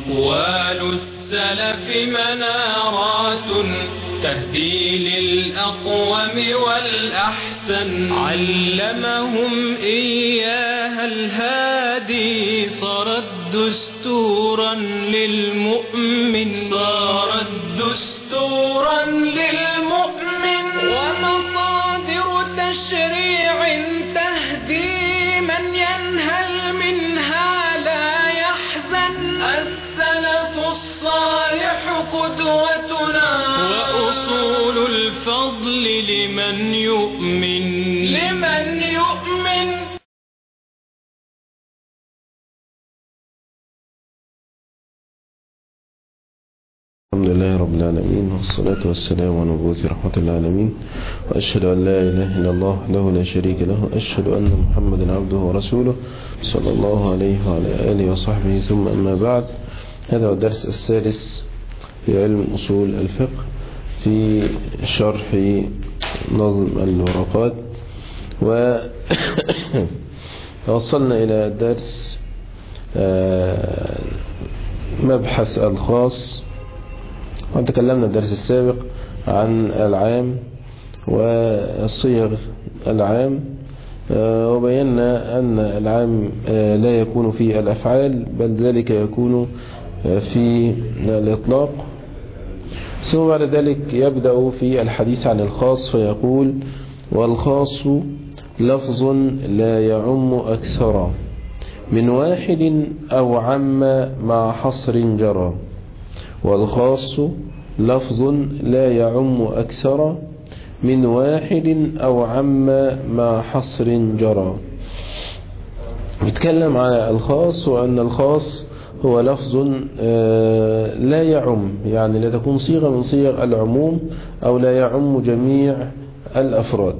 أقوال السلف منارات تهدي للأقوم والأحسن علمهم إياها الهادي صارت دستورا للمؤمن صارت دستورا للمؤمن ومصادر تشريع تهدي من ينهل منها لا يحزن السلف الصالح قدوتنا وأصول الفضل لمن يؤمن لمن يؤمن الحمد لله رب العالمين والصلاة والسلام على مبعوث رحمة العالمين وأشهد أن لا إله إلا الله وحده لا شريك له وأشهد أن محمدا عبده ورسوله صلى الله عليه وعلى آله وصحبه ثم أما بعد هذا هو الدرس الثالث في علم أصول الفقه في شرح نظم الورقات ووصلنا إلى درس مبحث الخاص وتكلمنا الدرس السابق عن العام والصيغ العام وبينا أن العام لا يكون في الأفعال بل ذلك يكون في الإطلاق ثم بعد ذلك يبدأ في الحديث عن الخاص فيقول والخاص لفظ لا يعم أكثر من واحد أو عم مع حصر جرى والخاص لفظ لا يعم أكثر من واحد أو عم مع حصر جرى يتكلم على الخاص وأن الخاص هو لفظ لا يعم يعني لا تكون صيغة من صيغ العموم أو لا يعم جميع الأفراد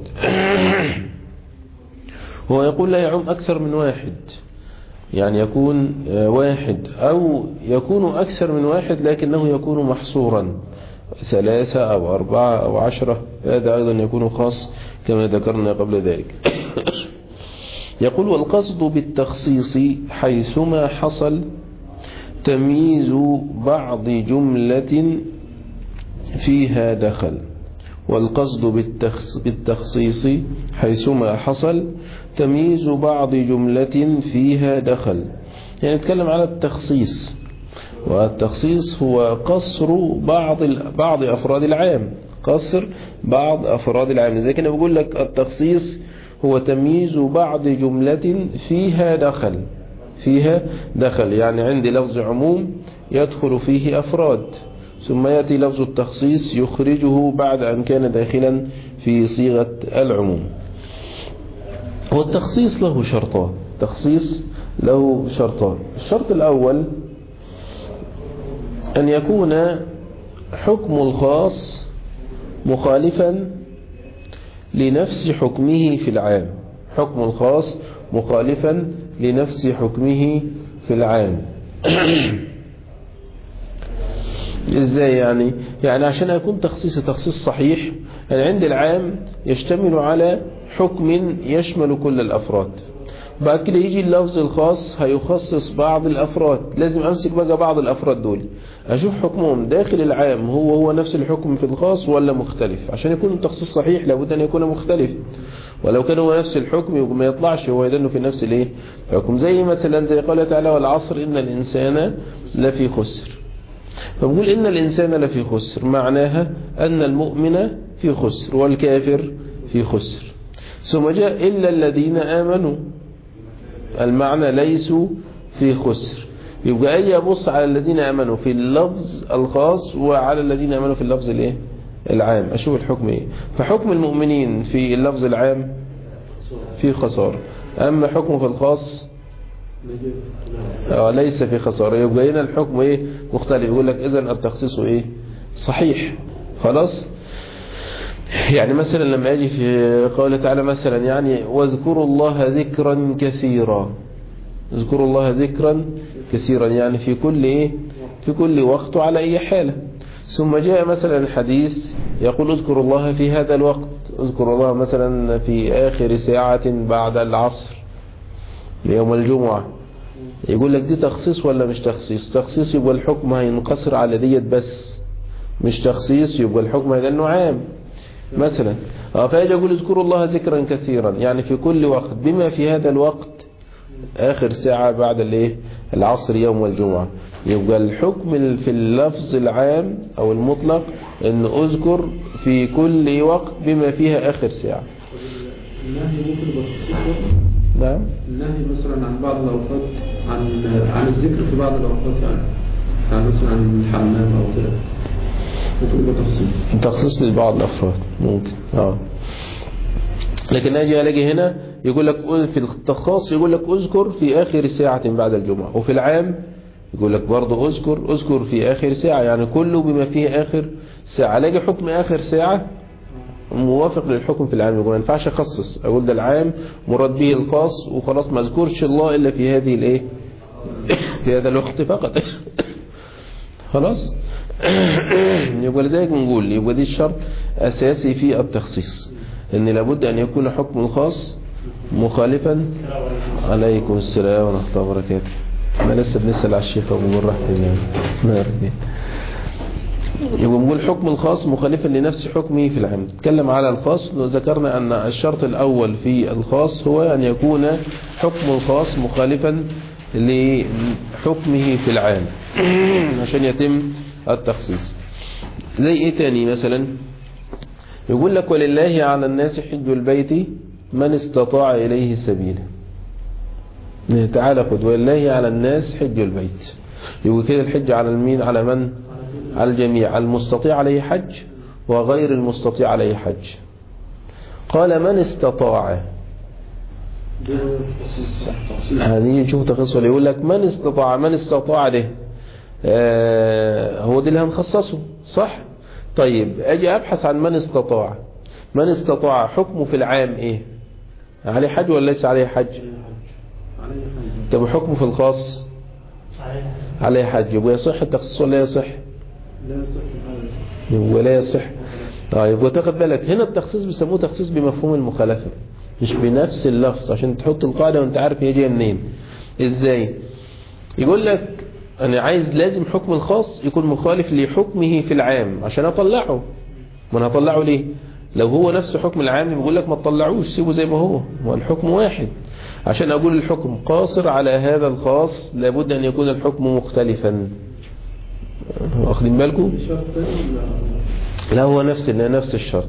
هو يقول لا يعم أكثر من واحد يعني يكون واحد أو يكون أكثر من واحد لكنه يكون محصورا ثلاثة أو أربعة أو عشرة هذا أيضا يكون خاص كما ذكرنا قبل ذلك يقول والقصد بالتخصيص حيثما حصل تمييز بعض جملة فيها دخل والقصد بالتخصيص حيثما حصل تمييز بعض جملة فيها دخل يعني نتكلم على التخصيص والتخصيص هو قصر بعض بعض أفراد العام قصر بعض أفراد العام لذلك أنا بقول لك التخصيص هو تمييز بعض جملة فيها دخل فيها دخل يعني عندي لفظ عموم يدخل فيه أفراد ثم يأتي لفظ التخصيص يخرجه بعد أن كان داخلا في صيغة العموم والتخصيص له شرطان تخصيص له شرطان الشرط الأول أن يكون حكم الخاص مخالفا لنفس حكمه في العام حكم الخاص مخالفا لنفس حكمه في العام ازاي يعني يعني عشان يكون تخصيص تخصيص صحيح يعني عند العام يشتمل على حكم يشمل كل الافراد بعد كده يجي اللفظ الخاص هيخصص بعض الافراد لازم امسك بقى بعض الافراد دول اشوف حكمهم داخل العام هو هو نفس الحكم في الخاص ولا مختلف عشان يكون التخصيص صحيح لابد ان يكون مختلف ولو كان هو نفس الحكم يبقى ما يطلعش هو يدنه في نفس الايه حكم زي مثلا زي قال تعالى والعصر ان الانسان لفي خسر فبقول إن الإنسان لفي خسر معناها أن المؤمن في خسر والكافر في خسر ثم جاء إلا الذين آمنوا المعنى ليسوا في خسر يبقى أي أبص على الذين آمنوا في اللفظ الخاص وعلى الذين آمنوا في اللفظ الإيه؟ العام أشوف الحكم إيه فحكم المؤمنين في اللفظ العام في خسارة أما حكمه في الخاص ليس في خسارة يبقى هنا الحكم ايه مختلف يقول لك اذا التخصيص ايه صحيح خلاص يعني مثلا لما اجي في قوله تعالى مثلا يعني واذكروا الله ذكرا كثيرا اذكروا الله ذكرا كثيرا يعني في كل ايه في كل وقت وعلى اي حالة ثم جاء مثلا الحديث يقول اذكروا الله في هذا الوقت اذكروا الله مثلا في آخر ساعة بعد العصر يوم الجمعة يقول لك دي تخصيص ولا مش تخصيص تخصيص يبقى الحكم هينقصر على ديت بس مش تخصيص يبقى الحكم هذا انه عام مثلا اه فيجي يقول اذكروا الله ذكرا كثيرا يعني في كل وقت بما في هذا الوقت آخر ساعة بعد الايه العصر يوم الجمعة يبقى الحكم في اللفظ العام أو المطلق أن أذكر في كل وقت بما فيها آخر ساعة النهي ممكن يبقى تخصيص نعم النهي مثلا عن بعض الأوقات عن عن الذكر في بعض الأوقات يعني يعني مثلا عن الحمام أو كده ممكن يبقى تخصيص تخصيص لبعض الأفراد ممكن اه لكن أجي ألاقي هنا يقول لك في التخاص يقول لك أذكر في آخر ساعة بعد الجمعة وفي العام يقول لك برضه أذكر أذكر في آخر ساعة يعني كله بما فيه آخر ساعة ألاقي حكم آخر ساعة موافق للحكم في العام يقول ما ينفعش أخصص أقول ده العام مراد به الخاص وخلاص ما أذكرش الله إلا في هذه الإيه في هذا الوقت فقط خلاص يبقى لذلك نقول يبقى دي الشرط أساسي في التخصيص ان لابد ان يكون حكم الخاص مخالفا عليكم السلام ورحمة الله وبركاته احنا لسه بنسأل على الشيخ ابو مرة يبقى نقول حكم الخاص مخالفا لنفس حكمه في العام نتكلم على الخاص ذكرنا ان الشرط الاول في الخاص هو ان يكون حكم الخاص مخالفا لحكمه في العام عشان يتم التخصيص زي ايه تاني مثلا يقول لك ولله على الناس حج البيت من استطاع إليه سبيلا تعالى خد ولله على الناس حج البيت يقول كده الحج على المين على من على الجميع المستطيع عليه حج وغير المستطيع عليه حج قال من استطاع هنيجي نشوف تخصص يقول لك من استطاع من استطاع ده آه هو دي اللي هنخصصه صح طيب اجي ابحث عن من استطاع من استطاع حكمه في العام ايه عليه حج ولا ليس عليه حج طب حكمه في الخاص عليه حج يبقى يصح التخصيص ولا يصح لا يصح يبقى لا يصح طيب وتاخد بالك هنا التخصيص بيسموه تخصيص بمفهوم المخالفة مش بنفس اللفظ عشان تحط القاعدة وانت عارف هي جايه منين ازاي يقول لك انا عايز لازم حكم الخاص يكون مخالف لحكمه في العام عشان اطلعه ما انا هطلعه ليه لو هو نفس حكم العام بيقول لك ما تطلعوش سيبه زي ما هو هو الحكم واحد عشان اقول الحكم قاصر على هذا الخاص لابد ان يكون الحكم مختلفا واخدين بالكم شرط تاني ولا- لا هو نفس نفس الشرط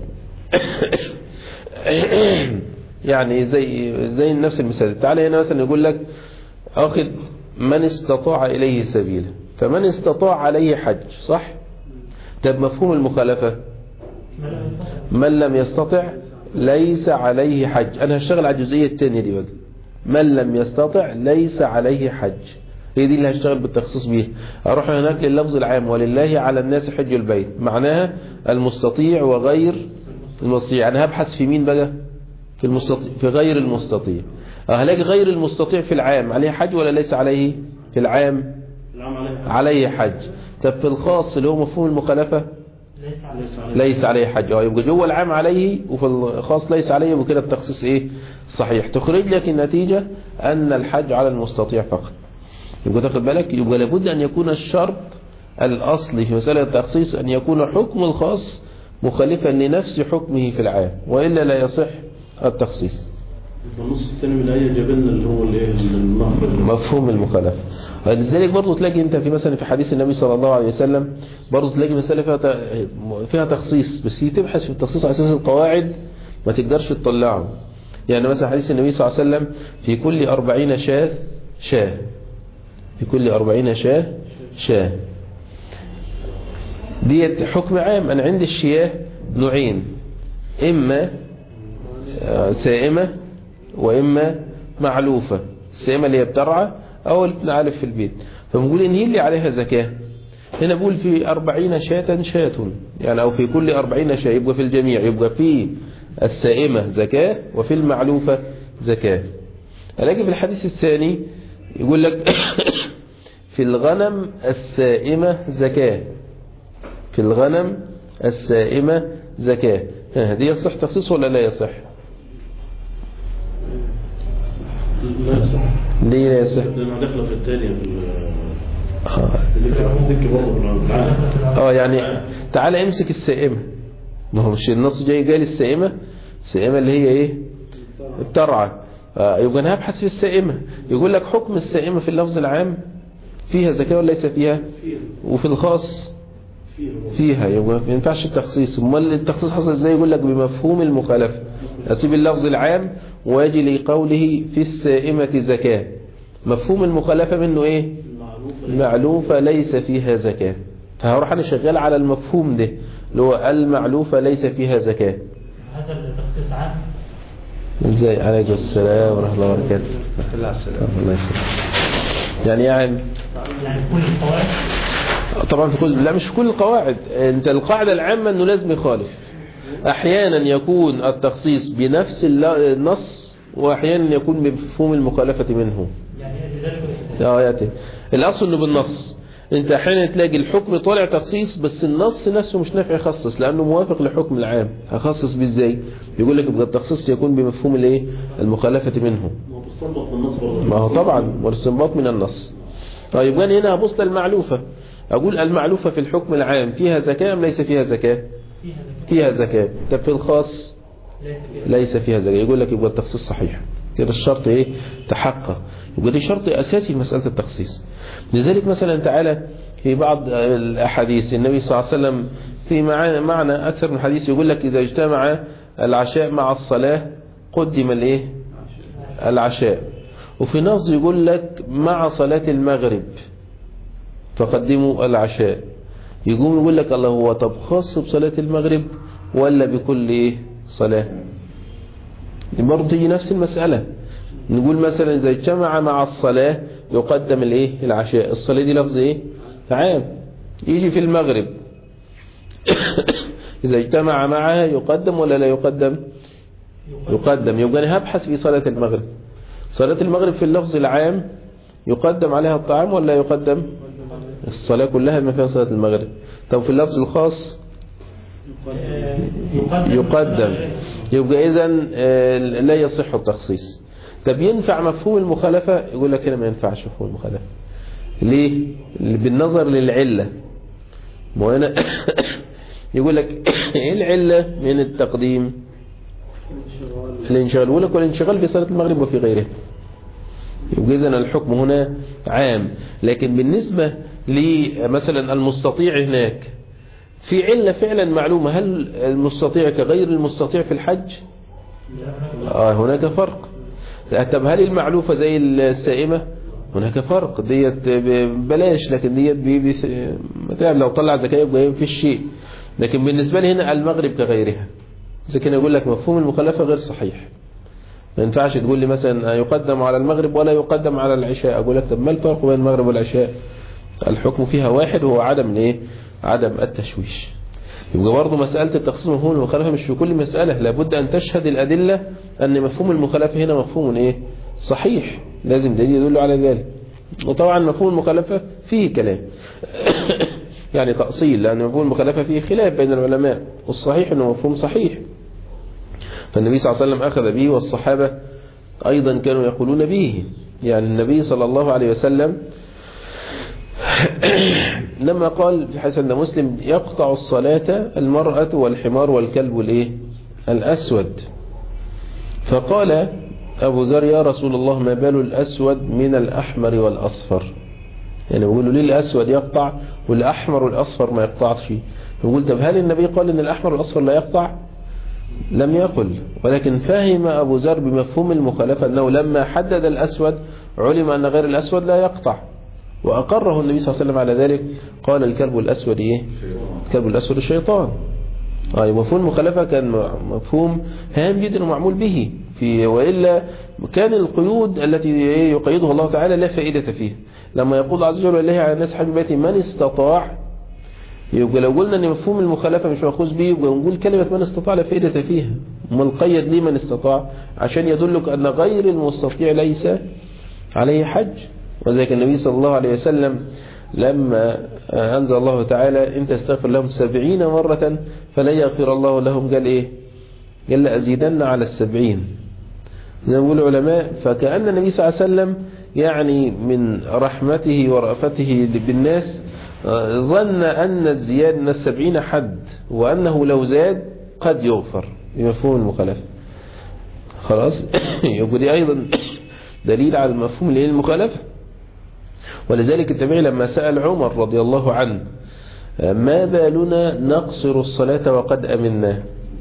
يعني زي زي نفس المثال تعالى هنا مثلا يقول لك اخذ من استطاع اليه سبيلا فمن استطاع عليه حج صح طب مفهوم المخالفة من لم يستطع ليس عليه حج انا هشتغل على الجزئية الثانية دي بقى من لم يستطع ليس عليه حج هي دي اللي هشتغل بالتخصيص بيها اروح هناك لللفظ العام ولله على الناس حج البيت معناها المستطيع وغير المستطيع انا هبحث في مين بقى في المستطيع في غير المستطيع هلاقي غير المستطيع في العام عليه حج ولا ليس عليه في العام العام عليه حج. عليه حج طب في الخاص اللي هو مفهوم المخالفة ليس عليه ليس عليه حج اه يبقى جوه العام عليه وفي الخاص ليس عليه يبقى كده التخصيص ايه صحيح تخرج لك النتيجة ان الحج على المستطيع فقط يبقى تاخد بالك يبقى لابد ان يكون الشرط الاصلي في مسألة التخصيص ان يكون حكم الخاص مخالفا لنفس حكمه في العام وإلا لا يصح التخصيص النص الثاني من الآية جاب لنا اللي هو الايه النهر مفهوم المخالفة ولذلك برضو تلاقي انت في مثلا في حديث النبي صلى الله عليه وسلم برضو تلاقي مسألة فيها ت- فيها تخصيص بس هي تبحث في التخصيص على اساس القواعد ما تقدرش تطلعه يعني مثلا حديث النبي صلى الله عليه وسلم في كل أربعين شاة شاة في كل أربعين شاة شاة ديت حكم عام أنا عندي الشياه نوعين إما آه، سائمة وإما معلوفة السائمة اللي هي بترعى أو اللي بنعلف في البيت فبنقول إن هي اللي عليها زكاة هنا بقول في أربعين شاة شاة يعني أو في كل أربعين شاة يبقى في الجميع يبقى في السائمة زكاة وفي المعلوفة زكاة ألاقي في الحديث الثاني يقول لك في الغنم السائمة زكاة في الغنم السائمة زكاة ها، دي يصح تخصيص ولا لا يصح لا صح ليه لا يصح لأنها داخلة في الثانية في ال- آه. اللي في الذكر برضه بالعقل. اه يعني تعالى امسك السائمة ما هو مش النص جاي جاي للسائمة السائمة اللي هي ايه الترعى آه يبقى انا هبحث في السائمة يقول لك حكم السائمة في اللفظ العام فيها زكاة ولا ليس فيها وفي الخاص فيها يبقى ما ينفعش التخصيص امال التخصيص حصل ازاي يقول لك بمفهوم المخالفة اسيب اللفظ العام واجي لقوله في السائمة زكاة مفهوم المخالفة منه ايه المعلوفة ليس فيها زكاة فهروح انا شغال على المفهوم ده اللي هو المعلوفة ليس فيها زكاة هذا التخصيص عام ازاي عليكم السلام ورحمة الله وبركاته الله يسلمك يعني يعني يعني كل القواعد طبعا في كل لا مش في كل القواعد انت القاعدة العامة انه لازم يخالف احيانا يكون التخصيص بنفس الل- النص واحيانا يكون بمفهوم المخالفة منه يعني لذلك اه ياتي الاصل انه بالنص انت احيانا تلاقي الحكم طالع تخصيص بس النص نفسه مش نافع يخصص لانه موافق لحكم العام هخصص بيه ازاي يقول لك يبقى التخصيص يكون بمفهوم الايه المخالفة منه ما هو بيستنبط من النص برضه ما هو طبعا والاستنباط من النص طيب يبقى أنا هنا هبص للمعلوفة اقول المعلوفة في الحكم العام فيها زكاة ام ليس فيها زكاة فيها زكاة فيها زكاة طب في الخاص ليس فيها ليس فيها زكاة يقول لك يبقى التخصيص صحيح كده الشرط ايه تحقق يبقى دي شرط اساسي في مسألة التخصيص لذلك مثلا تعالى في بعض الاحاديث النبي صلى الله عليه وسلم في معنى, معنى اكثر من حديث يقول لك اذا اجتمع العشاء مع الصلاة قدم الايه العشاء وفي نص يقول لك مع صلاة المغرب فقدموا العشاء يقوم يقول لك الله هو طب خاص بصلاة المغرب ولا بكل ايه صلاة برضه تيجي نفس المسألة نقول مثلا إذا اجتمع مع الصلاة يقدم الايه العشاء الصلاة دي لفظ ايه عام يجي في المغرب إذا اجتمع معها يقدم ولا لا يقدم يقدم يبقى أنا هبحث في صلاة المغرب صلاة المغرب في اللفظ العام يقدم عليها الطعام ولا يقدم الصلاة كلها ما فيها صلاة المغرب طب في اللفظ الخاص آه، يقدم يبقى إذا لا يصح التخصيص طب ينفع مفهوم المخالفة يقول لك هنا ما ينفعش مفهوم المخالفة ليه بالنظر للعلة ما هو هنا يقول لك ايه العلة من التقديم الانشغال يقول لك والانشغال في صلاة المغرب وفي غيرها يبقى إذن الحكم هنا عام لكن بالنسبة لمثلا المستطيع هناك في علة فعلا معلومة هل المستطيع كغير المستطيع في الحج آه هناك فرق طب هل المعلوفة زي السائمة هناك فرق ديت بلاش لكن ديت بي بي مثلا لو طلع زكاة يبقى في الشيء لكن بالنسبة لي هنا المغرب كغيرها إذا كان يقول لك مفهوم المخالفة غير صحيح ما ينفعش تقول لي مثلا يقدم على المغرب ولا يقدم على العشاء أقول لك طب ما الفرق بين المغرب والعشاء الحكم فيها واحد وهو عدم الايه عدم التشويش يبقى برضه مسألة التخصيص مفهوم المخالفة مش في كل مسألة لابد أن تشهد الأدلة أن مفهوم المخالفة هنا مفهوم إيه صحيح لازم دليل يدل على ذلك وطبعا مفهوم المخالفة فيه كلام يعني تأصيل لأن مفهوم المخالفة فيه خلاف بين العلماء والصحيح أنه مفهوم صحيح فالنبي صلى الله عليه وسلم أخذ به والصحابة أيضا كانوا يقولون به يعني النبي صلى الله عليه وسلم لما قال في حسن مسلم يقطع الصلاة المرأة والحمار والكلب والإيه الأسود فقال أبو ذر يا رسول الله ما بال الأسود من الأحمر والأصفر يعني بيقولوا ليه الأسود يقطع والأحمر والأصفر ما يقطعش يقول طب هل النبي قال إن الأحمر والأصفر لا يقطع لم يقل ولكن فهم أبو ذر بمفهوم المخالفة أنه لما حدد الأسود علم أن غير الأسود لا يقطع وأقره النبي صلى الله عليه وسلم على ذلك قال الكلب الأسود إيه الكلب الأسود الشيطان آه مفهوم المخالفة كان مفهوم هام جدا ومعمول به في وإلا كان القيود التي يقيدها الله تعالى لا فائدة فيها لما يقول عز وجل الله على الناس حج بيتي من استطاع يبقى لو قلنا ان مفهوم المخالفة مش مأخوذ به يبقى نقول كلمة من استطاع لا فائدة فيها امال قيد ليه من استطاع عشان يدلك ان غير المستطيع ليس عليه حج وذلك النبي صلى الله عليه وسلم لما أنزل الله تعالى إن تستغفر لهم سبعين مرة فلا يغفر الله لهم قال إيه قال لأزيدن على السبعين يقول العلماء فكأن النبي صلى الله عليه وسلم يعني من رحمته ورأفته بالناس آه، ظن أن الزياد من السبعين حد وأنه لو زاد قد يغفر بمفهوم المخالفة خلاص يبقى دي أيضا دليل على المفهوم اللي هي المخالفة ولذلك التابعي لما سأل عمر رضي الله عنه آه، ما بالنا نقصر الصلاة وقد أمنا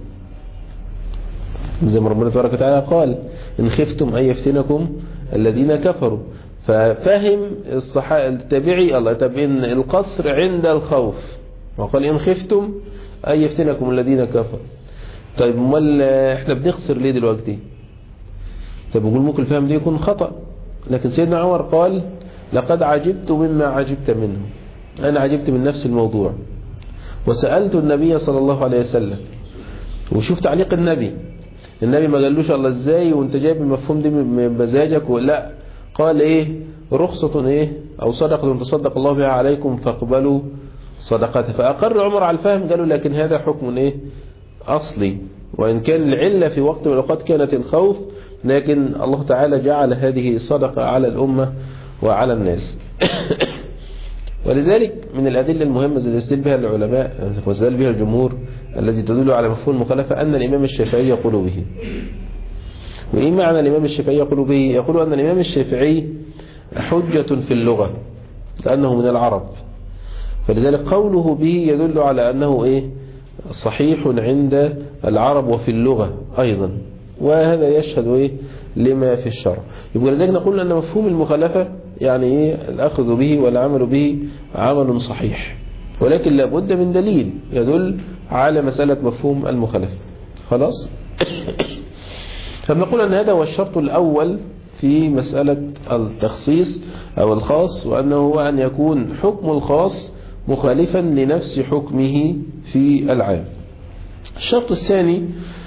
زي ما ربنا تبارك وتعالى قال إن خفتم أن يفتنكم الذين كفروا ففهم الصحا... التابعي الله طب إن القصر عند الخوف وقال إن خفتم أن يفتنكم الذين كفروا طيب امال احنا بنخسر ليه دلوقتي طب يقول ممكن الفهم ده يكون خطأ لكن سيدنا عمر قال لقد عجبت مما عجبت منه أنا عجبت من نفس الموضوع وسألت النبي صلى الله عليه وسلم وشوف تعليق النبي النبي ما قالوش الله ازاي وانت جايب المفهوم ده من مزاجك لا قال ايه رخصة ايه او صدقة تصدق الله بها عليكم فاقبلوا صدقتها فاقر عمر على الفهم قالوا لكن هذا حكم ايه اصلي وان كان العلة في وقت من الاوقات كانت الخوف لكن الله تعالى جعل هذه صدقة على الامة وعلى الناس ولذلك من الأدلة المهمة التي يستدل بها العلماء واستدل بها الجمهور التي تدل على مفهوم المخالفة أن الإمام الشافعي يقول به وإيه معنى الإمام الشافعي يقول به يقول أن الإمام الشافعي حجة في اللغة لأنه من العرب فلذلك قوله به يدل على أنه إيه صحيح عند العرب وفي اللغة أيضا وهذا يشهد إيه لما في الشرع يبقى لذلك نقول أن مفهوم المخالفة يعني إيه الأخذ به والعمل به عمل صحيح ولكن لابد من دليل يدل على مسألة مفهوم المخالفة خلاص فبنقول أن هذا هو الشرط الأول في مسألة التخصيص أو الخاص وأنه هو أن يكون حكم الخاص مخالفا لنفس حكمه في العام الشرط الثاني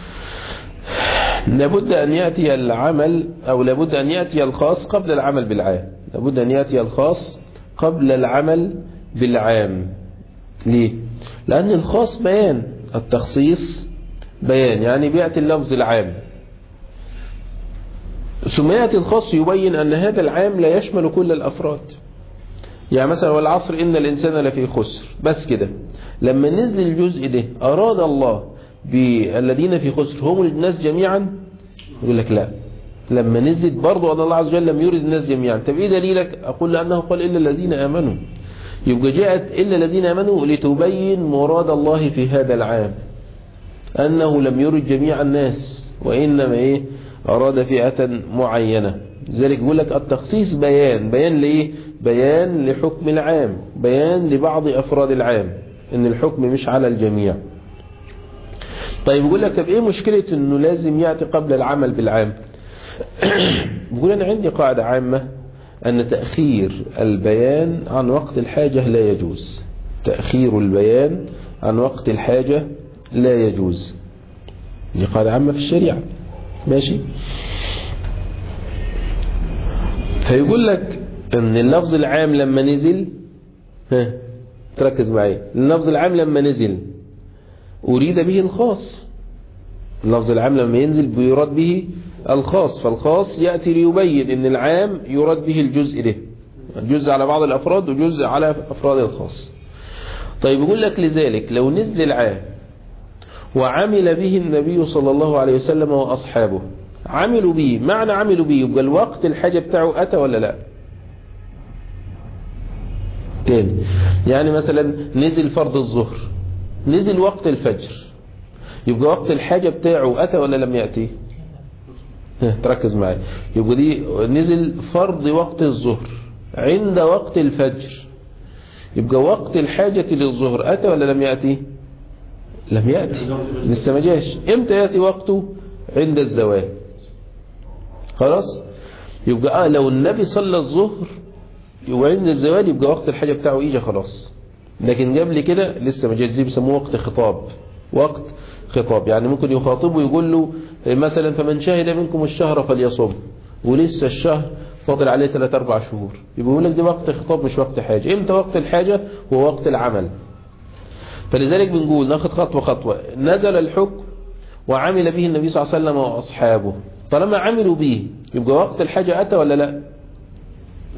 لابد أن يأتي العمل أو لابد أن يأتي الخاص قبل العمل بالعام لابد أن يأتي الخاص قبل العمل بالعام ليه؟ لأن الخاص بيان التخصيص بيان يعني بيأتي اللفظ العام ثم يأتي الخاص يبين أن هذا العام لا يشمل كل الأفراد يعني مثلا والعصر إن الإنسان لفي خسر بس كده لما نزل الجزء ده أراد الله بالذين في خسر هم الناس جميعا يقول لك لا لما نزلت برضو أن الله عز وجل لم يرد الناس جميعا طب إيه دليلك أقول لأنه قال إلا الذين آمنوا يبقى جاءت إلا الذين آمنوا لتبين مراد الله في هذا العام أنه لم يرد جميع الناس وإنما إيه أراد فئة معينة لذلك يقول لك التخصيص بيان بيان لإيه بيان لحكم العام بيان لبعض أفراد العام إن الحكم مش على الجميع طيب يقول لك طب إيه مشكلة إنه لازم يأتي قبل العمل بالعام بيقول أنا عندي قاعدة عامة أن تأخير البيان عن وقت الحاجة لا يجوز تأخير البيان عن وقت الحاجة لا يجوز دي قاعدة عامة في الشريعة ماشي فيقول لك ان اللفظ العام لما نزل ها تركز معايا اللفظ العام لما نزل أريد به الخاص اللفظ العام لما ينزل بيراد به الخاص فالخاص يأتي ليبين ان العام يراد به الجزء ده الجزء على بعض الأفراد وجزء على أفراد الخاص طيب يقول لك لذلك لو نزل العام وعمل به النبي صلى الله عليه وسلم وأصحابه عملوا به معنى عملوا به يبقى الوقت الحاجة بتاعه أتى ولا لا تاني يعني مثلا نزل فرض الظهر نزل وقت الفجر يبقى وقت الحاجة بتاعه أتى ولا لم يأتي تركز معي يبقى دي نزل فرض وقت الظهر عند وقت الفجر يبقى وقت الحاجة للظهر أتى ولا لم يأتي لم يأتي لسه ما جاش امتى يأتي وقته عند الزوال خلاص يبقى آه لو النبي صلى الظهر وعند الزوال يبقى وقت الحاجة بتاعه إيجا خلاص لكن قبل كده لسه ما جاش زي بيسموه وقت خطاب وقت خطاب يعني ممكن يخاطبه يقول له مثلا فمن شهد منكم الشهر فليصم ولسه الشهر فاضل عليه 3 4 شهور يبقى يقول لك ده وقت خطاب مش وقت حاجة امتى وقت الحاجة هو وقت العمل فلذلك بنقول ناخد خطوة خطوة نزل الحكم وعمل به النبي صلى الله عليه وسلم وأصحابه طالما عملوا به يبقى وقت الحاجة أتى ولا لا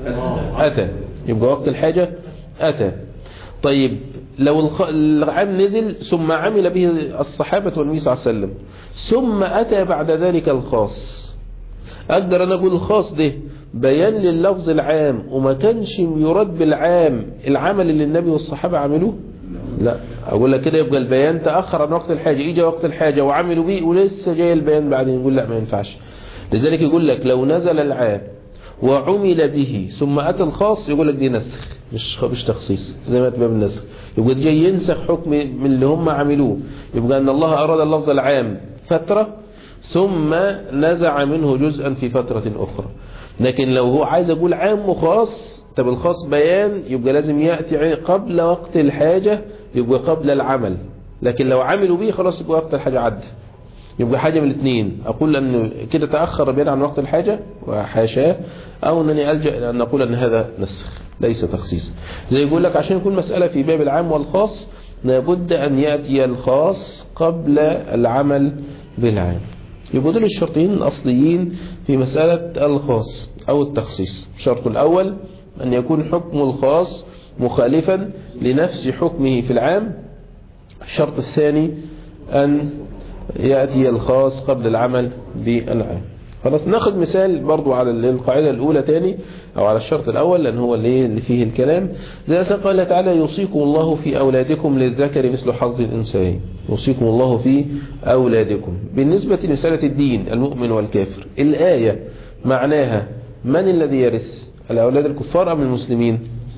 أتى يبقى وقت الحاجة أتى طيب لو الخ- العام نزل ثم عمل به الصحابة والنبي صلى الله عليه وسلم ثم أتى بعد ذلك الخاص أقدر أنا أقول الخاص ده بيان لللفظ العام وما كانش يراد بالعام العمل اللي النبي والصحابة عملوه لا أقول لك كده يبقى البيان تأخر عن وقت الحاجة إجا وقت الحاجة وعملوا بيه ولسه جاي البيان بعدين يقول لا ما ينفعش لذلك يقول لك لو نزل العام وعمل به ثم أتى الخاص يقول لك دي نسخ مش مش تخصيص زي ما تبقى بالنسخ يبقى جاي ينسخ حكم من اللي هم عملوه يبقى أن الله أراد اللفظ العام فترة ثم نزع منه جزءا في فترة أخرى لكن لو هو عايز يقول عام وخاص طب الخاص بيان يبقى لازم يأتي قبل وقت الحاجة يبقى قبل العمل لكن لو عملوا به خلاص يبقى وقت الحاجة عدى يبقى حاجة من الاثنين أقول أن كده تأخر بيان عن وقت الحاجة وحاشاه أو أنني ألجأ أن نقول أن هذا نسخ ليس تخصيص زي يقول لك عشان يكون مسألة في باب العام والخاص لابد أن يأتي الخاص قبل العمل بالعام يبقى دول الشرطين الأصليين في مسألة الخاص أو التخصيص الشرط الأول أن يكون حكم الخاص مخالفا لنفس حكمه في العام الشرط الثاني أن يأتي الخاص قبل العمل بالعام خلاص ناخد مثال برضو على القاعدة الأولى تاني أو على الشرط الأول لأن هو اللي اللي فيه الكلام زي ما قال تعالى يوصيكم الله في أولادكم للذكر مثل حظ الأنثيين يوصيكم الله في أولادكم بالنسبة لمسألة الدين المؤمن والكافر الآية معناها من الذي يرث الأولاد الكفار أم المسلمين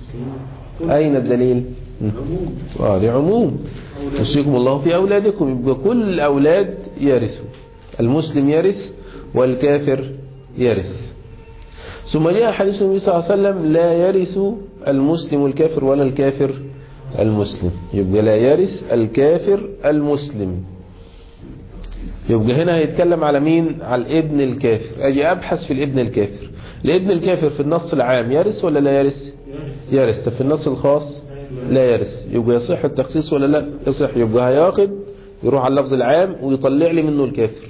أين الدليل آه لعموم يوصيكم الله في أولادكم يبقى كل الأولاد يرثوا المسلم يرث والكافر يرث ثم جاء حديث النبي صلى الله عليه وسلم لا يرث المسلم الكافر ولا الكافر المسلم يبقى لا يرث الكافر المسلم يبقى هنا هيتكلم على مين على الابن الكافر اجي ابحث في الابن الكافر الابن الكافر في النص العام يرث ولا لا يرث يرث طب في النص الخاص لا يرث يبقى يصح التخصيص ولا لا يصح يبقى هياخد يروح على اللفظ العام ويطلع لي منه الكافر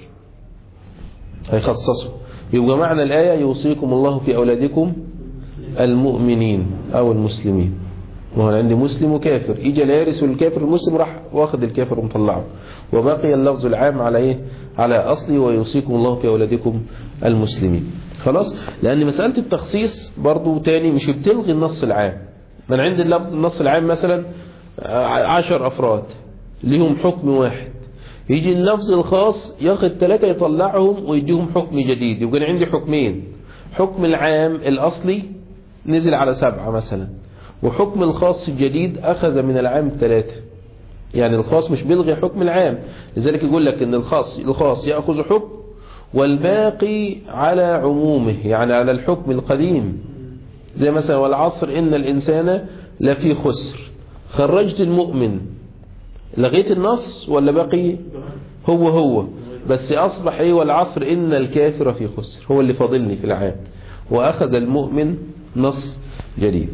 هيخصصه يبقى معنى الآية يوصيكم الله في أولادكم المؤمنين أو المسلمين ما هو أنا عندي مسلم وكافر إجا لا يرث الكافر المسلم راح واخد الكافر ومطلعه وبقي اللفظ العام على إيه على أصلي ويوصيكم الله في أولادكم المسلمين خلاص لأن مسألة التخصيص برضو تاني مش بتلغي النص العام من عند اللفظ النص العام مثلا عشر أفراد ليهم حكم واحد يجي اللفظ الخاص ياخد ثلاثة يطلعهم ويديهم حكم جديد يبقى أنا عندي حكمين حكم العام الأصلي نزل على سبعة مثلا وحكم الخاص الجديد أخذ من العام ثلاثة يعني الخاص مش بيلغي حكم العام لذلك يقول لك ان الخاص الخاص يأخذ حكم والباقي على عمومه يعني على الحكم القديم زي مثلا والعصر إن الإنسان لفي خسر خرجت المؤمن لغيت النص ولا باقي هو هو بس أصبح إيه والعصر إن الكافر في خسر هو اللي فاضلني في العام وأخذ المؤمن نص جديد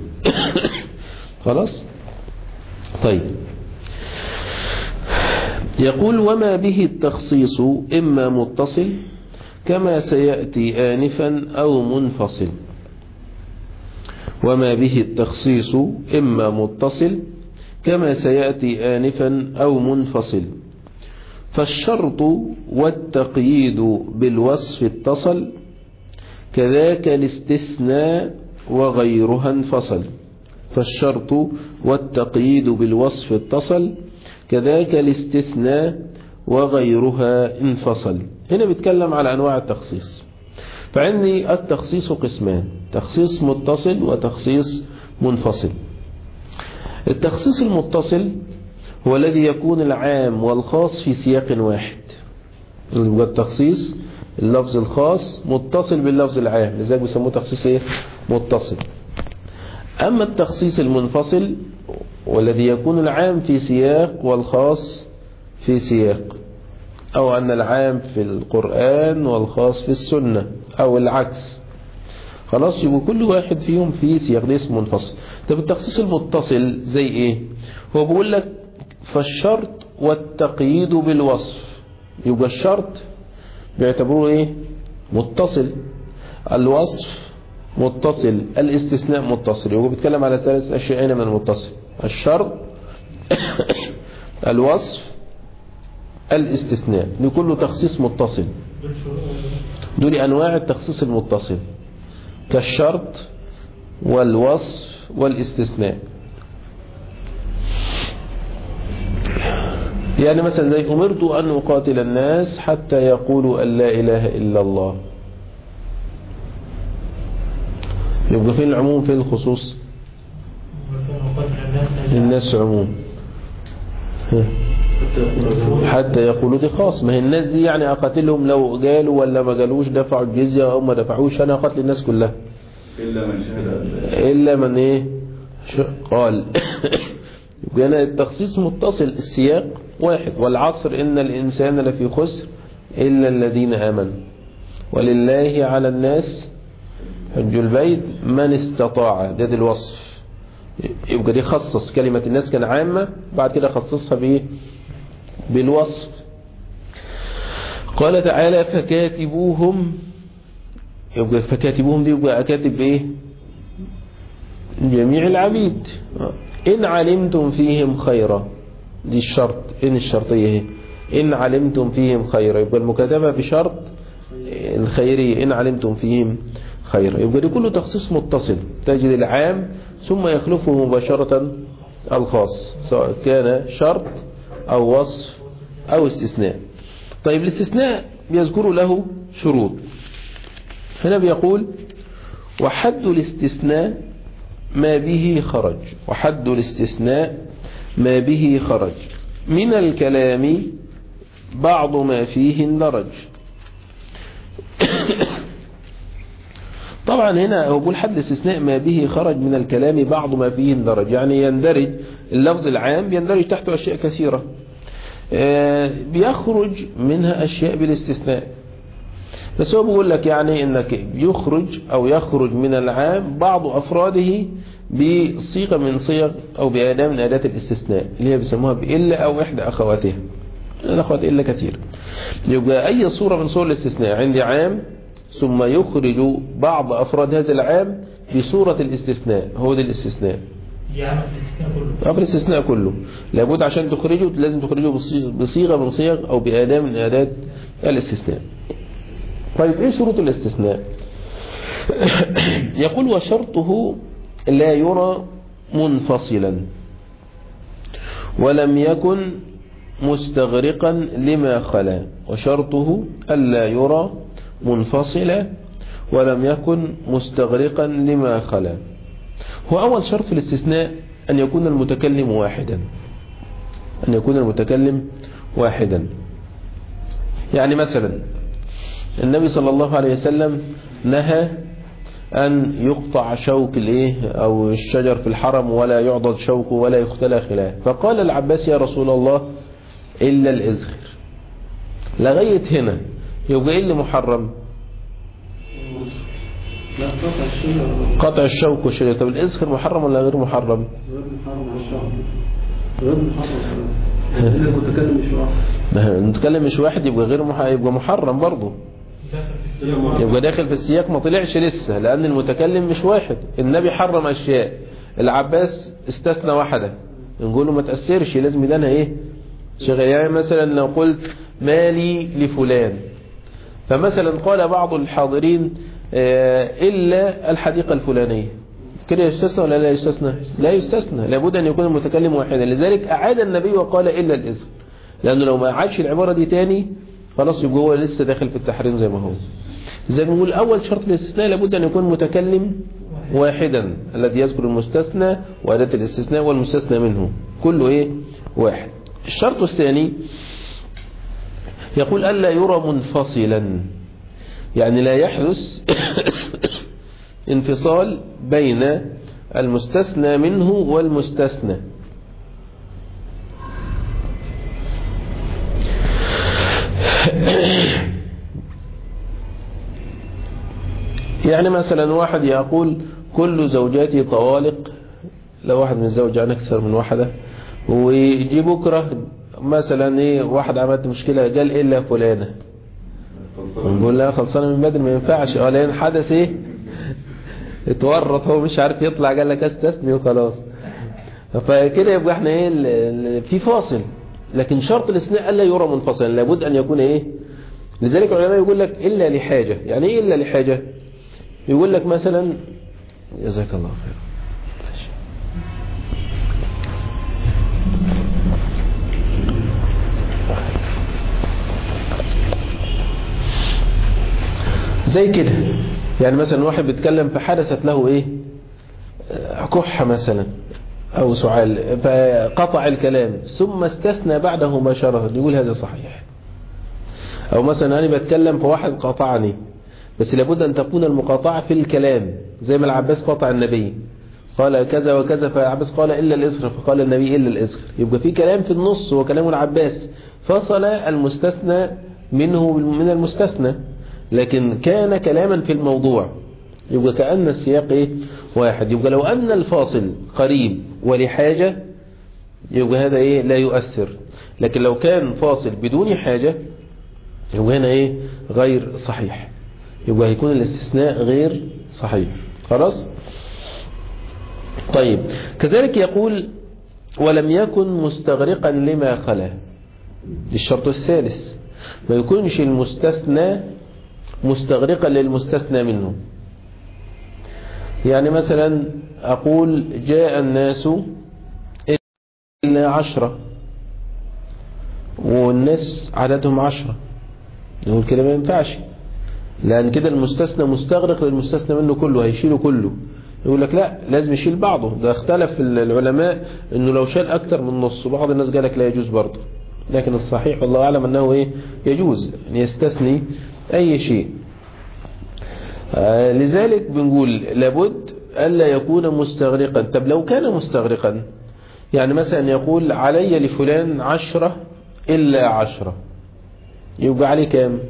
خلاص طيب يقول وما به التخصيص إما متصل كما سيأتي آنفا أو منفصل وما به التخصيص إما متصل كما سيأتي آنفا أو منفصل فالشرط والتقييد بالوصف اتصل كذاك الاستثناء وغيرها انفصل فالشرط والتقييد بالوصف اتصل كذاك الاستثناء وغيرها انفصل هنا بيتكلم على أنواع التخصيص فعندي التخصيص قسمان تخصيص متصل وتخصيص منفصل التخصيص المتصل هو الذي يكون العام والخاص في سياق واحد التخصيص اللفظ الخاص متصل باللفظ العام لذلك بيسموه تخصيص ايه متصل أما التخصيص المنفصل والذي يكون العام في سياق والخاص في سياق أو أن العام في القرآن والخاص في السنة أو العكس خلاص يبقى كل واحد فيهم في سياق ده اسمه منفصل طب التخصيص المتصل زي ايه هو بيقول لك فالشرط والتقييد بالوصف يبقى الشرط بيعتبروه ايه متصل الوصف متصل الاستثناء متصل وهو بيتكلم على ثلاث أشياء من المتصل الشرط الوصف الاستثناء دي كله تخصيص متصل دول شروط دول أنواع التخصيص المتصل كالشرط والوصف والاستثناء يعني مثلا زي أمرت أن أقاتل الناس حتى يقولوا أن لا إله إلا الله يبقى فين العموم فين الخصوص وكان مقاتل الناس الناس عموم ها. حتى يقول حتى يقولوا دي خاص ما هي الناس دي يعني أقاتلهم لو قالوا ولا ما قالوش دفعوا الجزية أو ما دفعوش أنا أقاتل الناس كلها إلا من شهد إلا من إيه ش- قال يبقى هنا التخصيص متصل السياق واحد والعصر إن الإنسان لفي خسر إلا الذين آمنوا ولله على الناس حج البيت من استطاع ده, ده الوصف يبقى دي خصص كلمة الناس كان عامة بعد كده خصصها بإيه بالوصف قال تعالى فكاتبوهم يبقى فكاتبوهم دي يبقى أكاتب إيه جميع العبيد إن علمتم فيهم خيرا دي الشرط إن الشرطية هي إن علمتم فيهم خيرا يبقى المكاتبة بشرط الخيرية إن علمتم فيهم خيرا يبقى دي كله تخصيص متصل تجد العام ثم يخلفه مباشرة الخاص سواء كان شرط أو وصف أو استثناء طيب الاستثناء يذكر له شروط هنا بيقول وحد الاستثناء ما به خرج وحد الاستثناء ما به خرج من الكلام بعض ما فيه اندرج طبعا هنا هو بيقول حد الاستثناء ما به خرج من الكلام بعض ما فيه اندرج يعني يندرج اللفظ العام يندرج تحته أشياء كثيرة آه، بيخرج منها أشياء بالاستثناء بس هو بيقول لك يعني انك يخرج او يخرج من العام بعض افراده بصيغه من صيغ او باداه من اداه الاستثناء اللي هي بيسموها بالا او احدى اخواتها الاخوات الا كثير يبقى اي صوره من صور الاستثناء عندي عام ثم يخرج بعض افراد هذا العام بصوره الاستثناء هو ده الاستثناء دي عمل الاستثناء كله أمر الاستثناء كله لابد عشان تخرجه لازم تخرجه بصيغ- بصيغة من صيغ أو بأداة من أداة الاستثناء طيب إيه شروط الاستثناء يقول وشرطه لا يرى منفصلا ولم يكن مستغرقا لما خلا وشرطه ألا يرى منفصلا ولم يكن مستغرقا لما خلا هو أول شرط في الاستثناء أن يكون المتكلم واحدا أن يكون المتكلم واحدا يعني مثلا النبي صلى الله عليه وسلم نهى أن يقطع شوك الايه أو الشجر في الحرم ولا يعضد شوكه ولا يختلى خلاه فقال العباس يا رسول الله إلا الإزخر لغاية هنا يبقى إيه اللي محرم لا قطع الشجر قطع الشوك والشجر طب الإزخر محرم ولا غير محرم غير محرم على الشعب غير محرم إلا المتكلم مش واحد ده نتكلم مش واحد يبقى غير مح... يبقى محرم برضه داخل في السياق يبقى داخل في السياق ما طلعش لسه لأن المتكلم مش واحد النبي حرم أشياء العباس استثنى واحدة نقول له ما تأثرش لازم يدانها ايه شغال يعني مثلا لو قلت مالي لفلان فمثلا قال بعض الحاضرين آه، إلا الحديقة الفلانية كده يستثنى ولا لا يستثنى لا يستثنى لابد أن يكون المتكلم واحدا لذلك أعاد النبي وقال إلا الإذن لأنه لو ما عادش العبارة دي تاني خلاص يبقى هو لسه داخل في التحريم زي ما هو زي ما بنقول أول شرط الاستثناء لابد أن يكون متكلم واحدا الذي يذكر المستثنى وأداة الاستثناء والمستثنى منه كله إيه واحد الشرط الثاني يقول ألا يرى منفصلا يعني لا يحدث انفصال بين المستثنى منه والمستثنى يعني مثلا واحد يقول كل زوجاتي طوالق لو واحد من الزوج عن أكثر من واحدة ويجي بكرة مثلا ايه واحد عملت مشكلة قال إلا فلانة نقول لا خلصانة من بدري ما ينفعش اه لأن حدث ايه اتورط هو مش عارف يطلع قال لك استثني وخلاص فكده يبقى احنا ايه ال- ال- في فاصل لكن شرط الاستثناء الا يرى منفصلا لابد ان يكون ايه لذلك العلماء يقول لك الا لحاجه يعني ايه الا لحاجه يقول لك مثلا جزاك الله خير زي كده يعني مثلا واحد بيتكلم فحدثت له ايه آه، كحة مثلا او سعال فقطع الكلام ثم استثنى بعده مباشرة يقول هذا صحيح او مثلا انا بتكلم فواحد قاطعني بس لابد ان تكون المقاطعة في الكلام زي ما العباس قاطع النبي قال كذا وكذا فالعباس قال إلا الإصغر فقال النبي إلا الإصغر يبقى في كلام في النص هو كلام العباس فصل المستثنى منه من المستثنى لكن كان كلاما في الموضوع يبقى كأن السياق إيه؟ واحد يبقى لو أن الفاصل قريب ولحاجة يبقى هذا إيه لا يؤثر لكن لو كان فاصل بدون حاجة يبقى هنا إيه غير صحيح يبقى هيكون الاستثناء غير صحيح خلاص طيب كذلك يقول ولم يكن مستغرقا لما خلا دي الشرط الثالث ما يكونش المستثنى مستغرقا للمستثنى منه يعني مثلا أقول جاء الناس إلا عشرة والناس عددهم عشرة نقول كده ما ينفعش لأن كده المستثنى مستغرق للمستثنى منه كله هيشيله كله يقول لك لا لازم يشيل بعضه ده اختلف العلماء انه لو شال اكتر من نص بعض الناس قال لك لا يجوز برضه لكن الصحيح والله اعلم انه ايه يجوز ان يستثني اي شيء آه لذلك بنقول لابد الا يكون مستغرقا طب لو كان مستغرقا يعني مثلا يقول علي لفلان عشرة الا عشرة يبقى عليه كام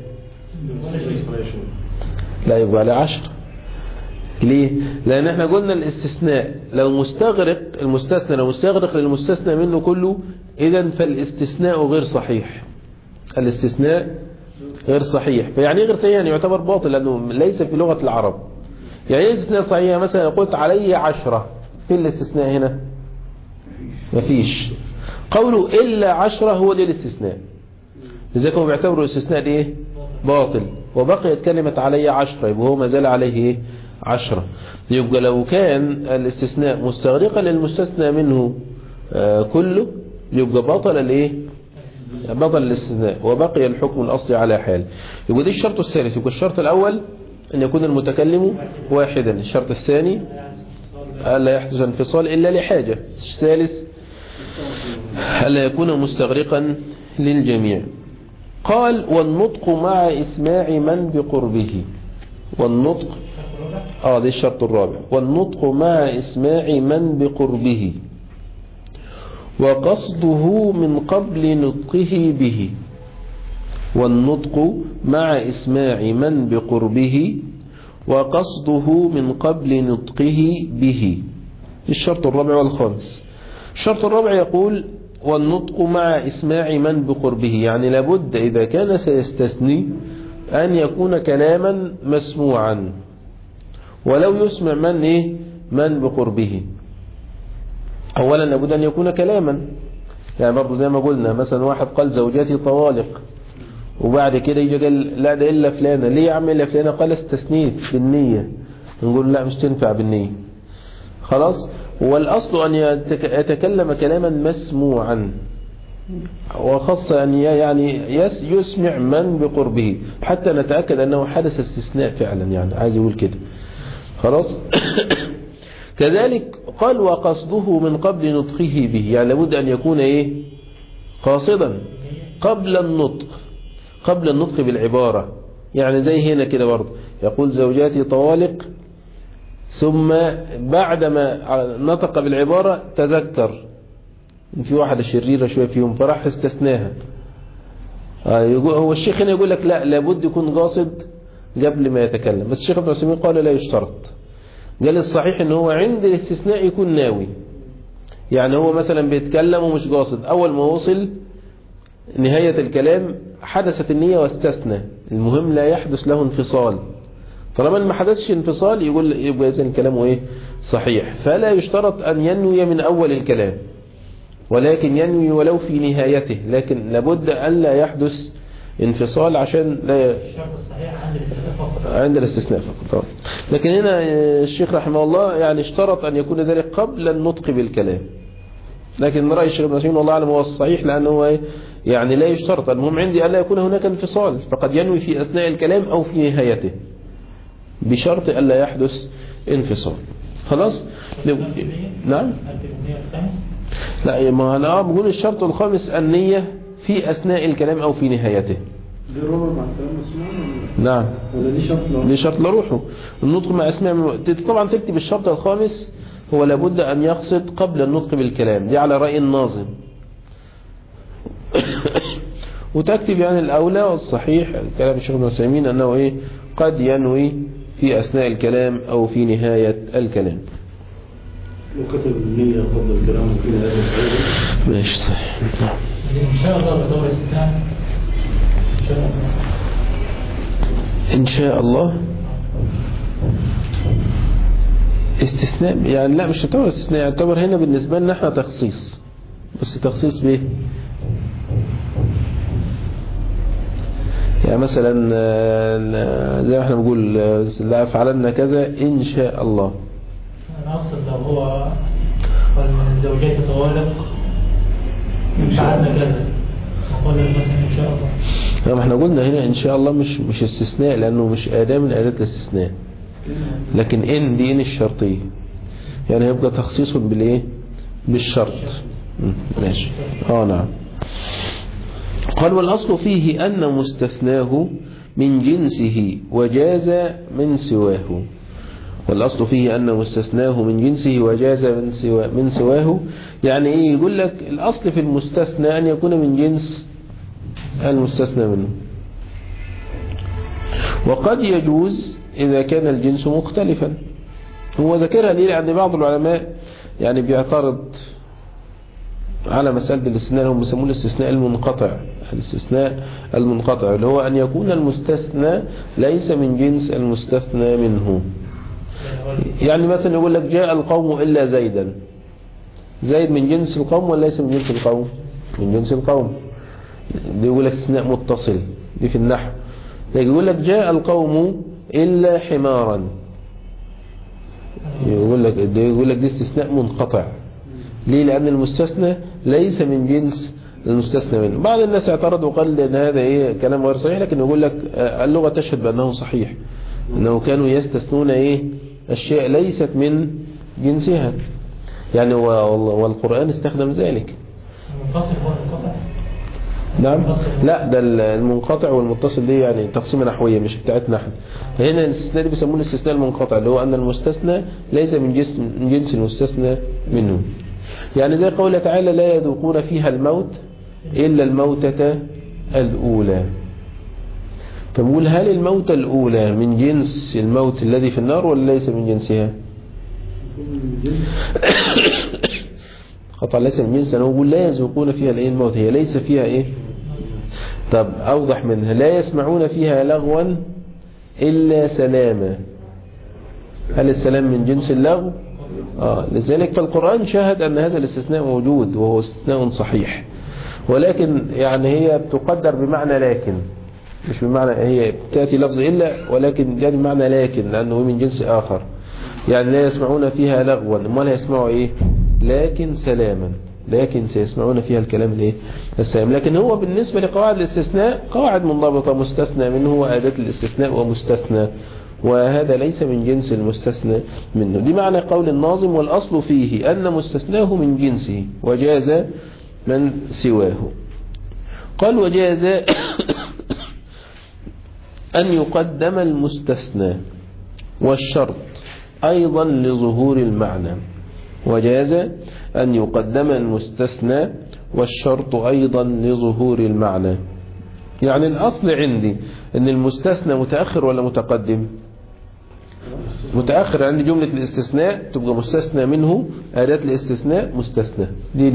لا يبقى عليه عشرة ليه لان احنا قلنا الاستثناء لو مستغرق المستثنى لو مستغرق للمستثنى منه كله اذا فالاستثناء غير صحيح الاستثناء غير صحيح فيعني ايه غير صحيح يعني يعتبر باطل لانه ليس في لغة العرب يعني ايه استثناء صحيح مثلا قلت علي عشرة في الاستثناء هنا مفيش قوله الا عشرة هو ده الاستثناء لذلك هو بيعتبروا الاستثناء دي ايه باطل وبقيت كلمة علي عشرة يبقى هو ما زال عليه ايه عشرة يبقى لو كان الاستثناء مستغرقا للمستثنى منه آه كله يبقى بطل الايه بطل الاستثناء وبقي الحكم الاصلي على حال يبقى دي الشرط الثالث يبقى الشرط الاول ان يكون المتكلم واحدا الشرط الثاني الا يحدث انفصال الا لحاجة الثالث الا يكون مستغرقا للجميع قال والنطق مع اسماع من بقربه والنطق اه ده الشرط الرابع والنطق مع اسماع من بقربه وقصده من قبل نطقه به والنطق مع اسماع من بقربه وقصده من قبل نطقه به الشرط الرابع والخامس الشرط الرابع يقول والنطق مع اسماع من بقربه يعني لابد إذا كان سيستثني أن يكون كلاما مسموعا ولو يسمع من إيه من بقربه أولا لابد أن يكون كلاما يعني برضو زي ما قلنا مثلا واحد قال زوجاتي طوالق وبعد كده يجي قال لا ده إلا فلانة ليه يا عم إلا فلانة قال استثنيت بالنية نقول لا مش تنفع بالنية خلاص والأصل أن يتكلم كلاما مسموعا وخاصة يعني يعني يسمع من بقربه حتى نتأكد أنه حدث استثناء فعلا يعني عايز يقول كده خلاص كذلك قال وقصده من قبل نطقه به يعني لابد أن يكون إيه قاصدا قبل النطق قبل النطق بالعبارة يعني زي هنا كده برضه يقول زوجاتي طوالق ثم بعدما نطق بالعبارة تذكر إن في واحدة شريرة شوية فيهم فراح استثناها هو الشيخ هنا يقول لك لا لابد يكون قاصد قبل ما يتكلم بس الشيخ ابن عثيمين قال لا يشترط قال الصحيح ان هو عند الاستثناء يكون ناوي يعني هو مثلا بيتكلم ومش قاصد اول ما وصل نهاية الكلام حدثت النية واستثنى المهم لا يحدث له انفصال طالما ما حدثش انفصال يقول يبقى إذن كلامه إيه صحيح فلا يشترط أن ينوي من أول الكلام ولكن ينوي ولو في نهايته لكن لابد أن لا يحدث انفصال عشان لا الشرط الصحيح عند الاستثناء فقط عند الاستثناء فقط آه. لكن هنا الشيخ رحمه الله يعني اشترط أن يكون ذلك قبل النطق بالكلام لكن رأي الشيخ ابن مسعود والله أعلم هو الصحيح لأنه هو إيه؟ يعني لا يشترط المهم عندي ألا يكون هناك انفصال فقد ينوي في أثناء الكلام أو في نهايته بشرط ألا يحدث انفصال خلاص لو... نعم التلميذ الخامس لا ما أنا آه بقول الشرط الخامس النية في أثناء الكلام أو في نهايته دي الربع مع الكلام مسموع ولا نعم ولا دي شرط لوحده؟ دي شرط لروحه النطق مع اسماء طبعا تكتب الشرط الخامس هو لابد أن يقصد قبل النطق بالكلام دي على رأي الناظم وتكتب يعني الأولى والصحيح كلام الشيخ ابن عثيمين أنه إيه قد ينوي في أثناء الكلام أو في نهاية الكلام لو كتب النية قبل الكلام وفي هذا الصحيح ماشي صحيح نعم. إن شاء الله بدور الاستثناء إن شاء الله إن شاء الله استثناء يعني لا مش يعتبر استثناء يعتبر هنا بالنسبة لنا احنا تخصيص بس تخصيص بايه يعني مثلا آه، زي ما احنا بنقول آه، لا افعلن كذا ان شاء الله أنا أقصد لو هو قال الزوجات تتوالق فعلنا كذا وقال مثلا إن شاء الله لا، ما احنا قلنا هنا ان شاء الله مش مش استثناء لانه مش اداة من اداة الاستثناء لكن ان دي ان الشرطية يعني هيبقى تخصيص بالايه بالشرط مم، ماشي اه نعم قال والاصل فيه ان مستثناه من جنسه وجاز من سواه والأصل فيه أن مستثناه من جنسه وجاز من, سوا من سواه يعني إيه يقول لك الأصل في المستثنى أن يكون من جنس المستثنى منه وقد يجوز إذا كان الجنس مختلفا هو ذكرها ليه لأن بعض العلماء يعني بيعترض على مسألة الاستثناء هم بيسموه الاستثناء المنقطع الاستثناء المنقطع اللي هو أن يكون المستثنى ليس من جنس المستثنى منه يعني مثلا يقول لك جاء القوم إلا زيدا زيد من جنس القوم ولا ليس من جنس القوم من جنس القوم دي يقول لك استثناء متصل دي في النحو لكن يقول لك جاء القوم إلا حمارا يقول لك ده يقول لك دي استثناء منقطع ليه لأن المستثنى ليس من جنس المستثنى منه بعض الناس اعترض وقال ان هذا ايه كلام غير صحيح لكن يقول لك آه، اللغة تشهد بأنه صحيح انه كانوا يستثنون ايه اشياء ليست من جنسها يعني و- وال- والقرآن استخدم ذلك المنفصل هو المنقطع نعم لا ده المنقطع والمتصل دي يعني تقسيمة نحوية مش بتاعتنا احنا فهنا الاستثناء دي بيسموه الاستثناء المنقطع اللي هو أن المستثنى ليس من جنس من جنس المستثنى منه يعني زي قوله تعالى لا يذوقون فيها الموت إلا الموتة الأولى فبقول هل الموتة الأولى من جنس الموت الذي في النار ولا ليس من جنسها يكون من جنس خطأ ليس من جنس أنا بقول لا يذوقون فيها الإيه الموت هي ليس فيها إيه طب أوضح منها لا يسمعون فيها لغوا إلا سلاما هل السلام من جنس اللغو آه لذلك فالقرآن شاهد أن هذا الاستثناء موجود وهو استثناء صحيح ولكن يعني هي بتقدر بمعنى لكن مش بمعنى هي تأتي لفظ إلا ولكن يعني بمعنى لكن لأنه من جنس آخر يعني لا يسمعون فيها لغوا امال هيسمعوا ايه لكن سلاما لكن سيسمعون فيها الكلام الايه السلام لكن هو بالنسبة لقواعد الاستثناء قواعد منضبطة مستثنى منه وآداة الاستثناء ومستثنى وهذا ليس من جنس المستثنى منه دي معنى قول الناظم والأصل فيه أن مستثناه من جنسه وجاز من سواه قال وجاز أن يقدم المستثنى والشرط أيضا لظهور المعنى وجاز أن يقدم المستثنى والشرط أيضا لظهور المعنى يعني الأصل عندي أن المستثنى متأخر ولا متقدم متأخر عندي جملة الاستثناء تبقى مستثنى منه أداة الاستثناء مستثنى دي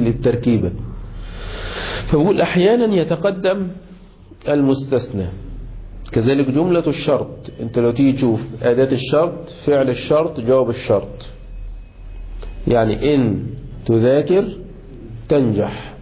كذلك جملة الشرط انت لو تيجي تشوف أداة الشرط فعل الشرط جواب الشرط يعني إن تذاكر تنجح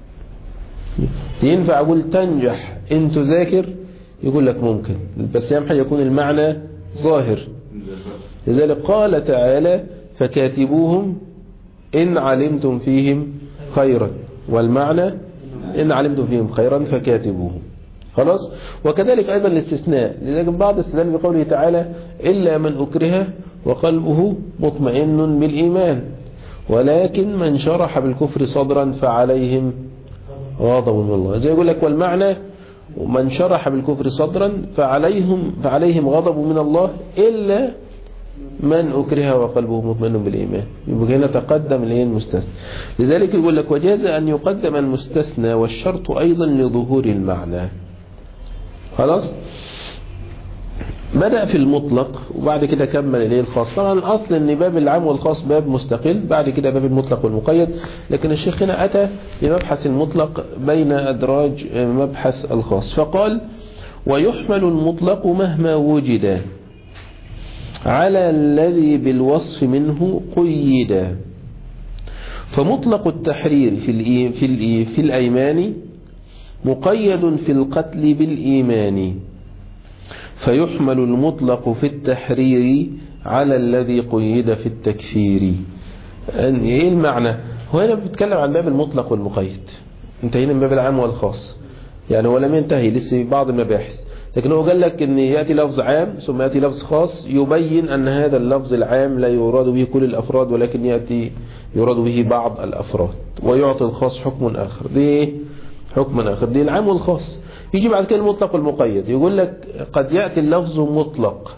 ينفع أقول تنجح إن تذاكر يقول لك ممكن بس يمحى يكون المعنى ظاهر لذلك قال تعالى فكاتبوهم إن علمتم فيهم خيرا والمعنى إن علمتم فيهم خيرا فكاتبوهم خلاص وكذلك أيضا الاستثناء لذلك بعض الاستثناء بقوله تعالى إلا من أكره وقلبه مطمئن بالإيمان ولكن من شرح بالكفر صدرا فعليهم غضب من الله زي يقول لك والمعنى ومن شرح بالكفر صدرا فعليهم فعليهم غضب من الله إلا من أكره وقلبه مطمئن بالإيمان يبقى هنا تقدم الايه المستثنى لذلك يقول لك وجاز أن يقدم المستثنى والشرط أيضا لظهور المعنى خلاص بدأ في المطلق وبعد كده كمل إليه الخاص طبعا الأصل أن باب العام والخاص باب مستقل بعد كده باب المطلق والمقيد لكن الشيخ هنا أتى بمبحث المطلق بين أدراج مبحث الخاص فقال ويحمل المطلق مهما وجد على الذي بالوصف منه قيد فمطلق التحرير في الإي في الإي في الأيمان مقيد في القتل بالإيمان فيحمل المطلق في التحرير على الذي قيد في التكفير ايه المعنى هو هنا بيتكلم عن باب المطلق والمقيد انتهينا من باب العام والخاص يعني هو لم ينتهي لسه بعض المباحث لكن هو قال لك ان يأتي لفظ عام ثم يأتي لفظ خاص يبين ان هذا اللفظ العام لا يراد به كل الافراد ولكن يأتي يراد به بعض الافراد ويعطي الخاص حكم اخر دي حكم اخر دي العام والخاص يجي بعد كده المطلق والمقيد يقول لك قد يأتي اللفظ مطلق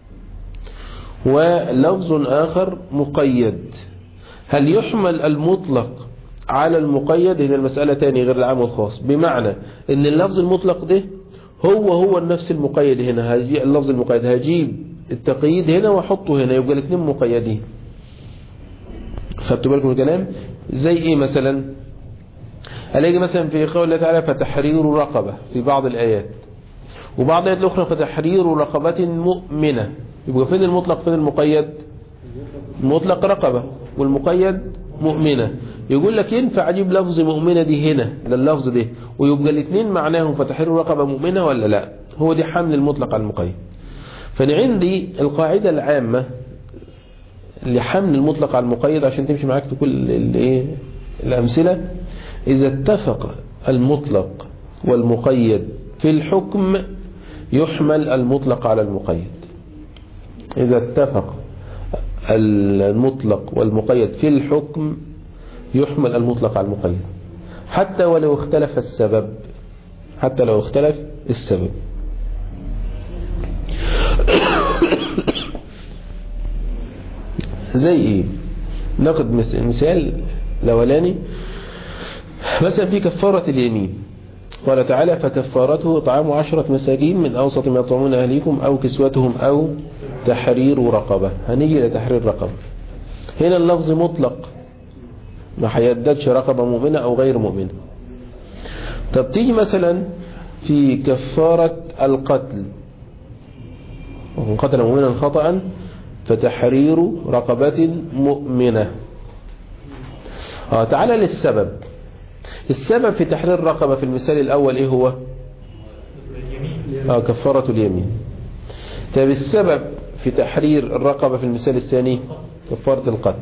ولفظ آخر مقيد هل يحمل المطلق على المقيد هنا المسألة تاني غير العام والخاص بمعنى ان اللفظ المطلق ده هو هو النفس المقيد هنا هجي اللفظ المقيد هجيب التقييد هنا واحطه هنا يبقى الاثنين مقيدين خدتوا بالكم الكلام زي ايه مثلا هلاقي مثلا في قول الله تعالى فتحرير رقبة في بعض الآيات وبعض الآيات الأخرى فتحرير رقبة مؤمنة يبقى فين المطلق فين المقيد المطلق رقبة والمقيد مؤمنة يقول لك ينفع أجيب لفظ مؤمنة دي هنا لللفظ ده ويبقى الاثنين معناهم فتحرير رقبة مؤمنة ولا لا هو دي حمل المطلق على المقيد فأنا عندي القاعدة العامة لحمل المطلق على المقيد عشان تمشي معاك في كل الايه الأمثلة إذا اتفق المطلق والمقيد في الحكم يحمل المطلق على المقيد إذا اتفق المطلق والمقيد في الحكم يحمل المطلق على المقيد حتى ولو اختلف السبب حتى لو اختلف السبب زي ايه ناخد مثال الاولاني مثلا في كفارة اليمين قال تعالى فكفارته طعام عشرة مساكين من أوسط ما يطعمون أهليكم أو كسوتهم أو تحرير رقبة هنيجي لتحرير رقبة هنا اللفظ مطلق ما حيددش رقبة مؤمنة أو غير مؤمنة طب تيجي مثلا في كفارة القتل ومن قتل مؤمنا خطأ فتحرير رقبة مؤمنة آه تعالى للسبب السبب في تحرير الرقبة في المثال الأول إيه هو آه كفارة اليمين طيب السبب في تحرير الرقبة في المثال الثاني كفارة القتل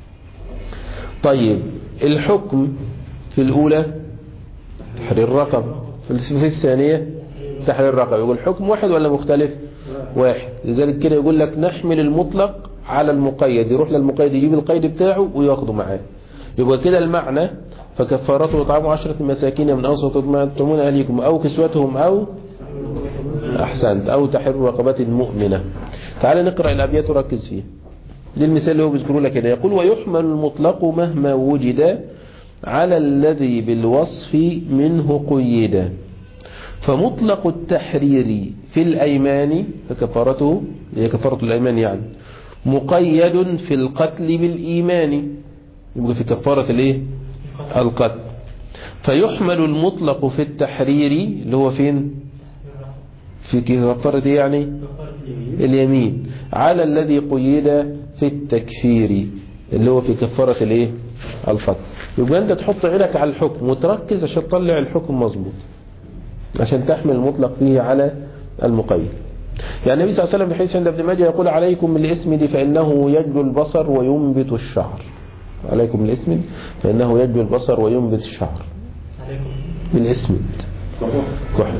طيب الحكم في الأولى تحرير الرقبة في الثانية تحرير الرقبة يقول حكم واحد ولا مختلف واحد لذلك كده يقول لك نحمل المطلق على المقيد يروح للمقيد يجيب القيد بتاعه وياخده معاه يبقى كده المعنى فكفارته طعام عشرة مساكين من أوسط ما تطعمون أهليكم أو كسوتهم أو أحسنت أو تحرير رقبة مؤمنة تعال نقرأ الأبيات وركز فيه دي المثال اللي هو بيذكره لك هنا يقول ويحمل المطلق مهما وجد على الذي بالوصف منه قيد فمطلق التحرير في الأيمان فكفارته هي كفارة الأيمان يعني مقيد في القتل بالإيمان يبقى في كفارة الايه القتل فيحمل المطلق في التحرير اللي هو فين في كفارة إيه يعني كفارة اليمين اليمين على الذي قيد في التكفير اللي هو في كفارة الايه القتل يبقى انت تحط عينك على الحكم وتركز عشان تطلع الحكم مظبوط عشان تحمل المطلق فيه على المقيد يعني النبي صلى الله عليه وسلم في حديث عند ابن ماجه يقول عليكم بالاسم دي فإنه يجلو البصر وينبت الشعر عليكم بالاسم فإنه يجلو البصر وينبت الشعر عليكم بالاسم كحل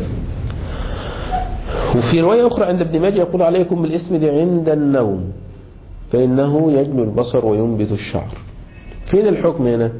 وفي رواية أخرى عند ابن ماجه يقول عليكم بالاسم عند النوم فإنه يجلو البصر وينبت الشعر فين الحكم هنا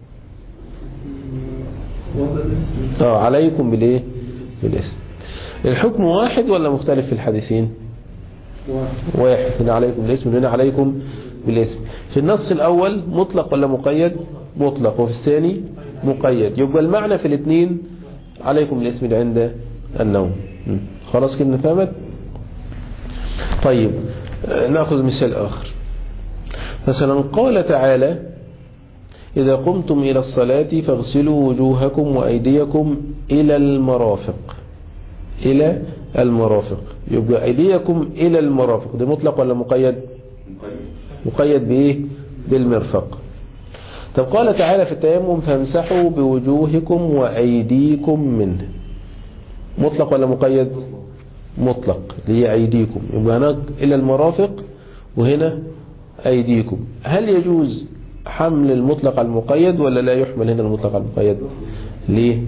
وضع الاسم اه عليكم بالايه بالاسم الحكم واحد ولا مختلف في الحديثين واحد واحد هنا عليكم بالاسم وهنا عليكم بالاسم في النص الأول مطلق ولا مقيد مطلق وفي الثاني مقيد يبقى المعنى في الاثنين عليكم بالاسم عند النوم م. خلاص كده فهمت طيب آه، نأخذ مثال آخر مثلا قال تعالى إذا قمتم إلى الصلاة فاغسلوا وجوهكم وأيديكم إلى المرافق إلى المرافق يبقى أيديكم إلى المرافق ده مطلق ولا مقيد مقيد بإيه بالمرفق طب قال تعالى في التيمم فامسحوا بوجوهكم وأيديكم منه مطلق ولا مقيد مطلق اللي هي أيديكم يبقى هناك إلى المرافق وهنا أيديكم هل يجوز حمل المطلق على المقيد ولا لا يحمل هنا المطلق على المقيد ليه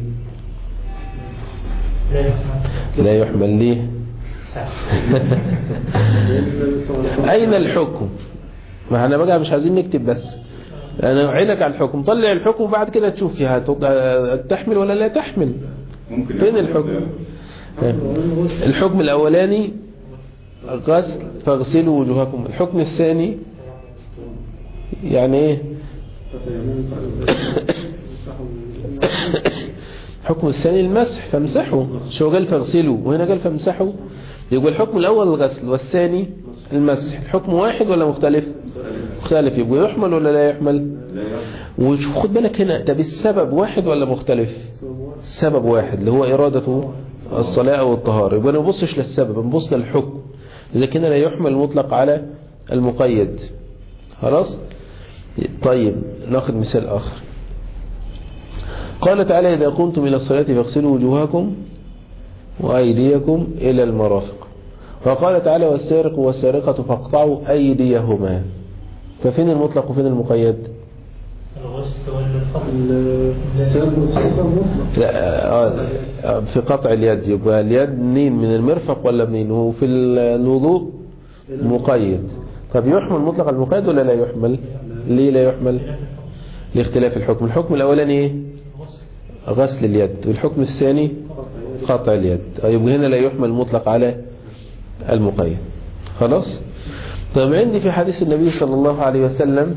لا يفهم لا يحمل ليه أين الحكم ما احنا بقى مش عايزين نكتب بس انا عينك على الحكم طلع الحكم وبعد كده تشوف فيها هت- تحمل ولا لا تحمل ممكن فين الحكم الحكم الأولاني غسل فاغسلوا وجوهكم الحكم الثاني يعني ايه الحكم الثاني المسح فامسحوا شو قال فاغسلوا وهنا قال فامسحوا يبقى الحكم الأول الغسل والثاني المسح الحكم واحد ولا مختلف مختلف يبقى يحمل ولا لا يحمل وشوف خد بالك هنا ده بالسبب واحد ولا مختلف السبب واحد اللي هو إرادة الصلاة أو الطهارة يبقى ما نبصش للسبب نبص للحكم إذا كان لا يحمل المطلق على المقيد خلاص طيب ناخذ مثال آخر قال تعالى إذا قمتم إلى الصلاة فاغسلوا وجوهكم وأيديكم إلى المرافق وقال تعالى والسارق والسارقة فاقطعوا أيديهما ففين المطلق وفين المقيد الغسل والفضل السلب والسلطة مطلق لا آه، آه، في قطع اليد يبقى اليد منين من المرفق ولا منين وفي الوضوء مقيد طب يحمل مطلق المقيد ولا لا يحمل ليه لا يحمل لاختلاف الحكم الحكم الأولاني ايه غسل اليد والحكم الثاني قطع اليد آه، يبقى هنا لا يحمل مطلق على المقيد خلاص طب عندي في حديث النبي صلى الله عليه وسلم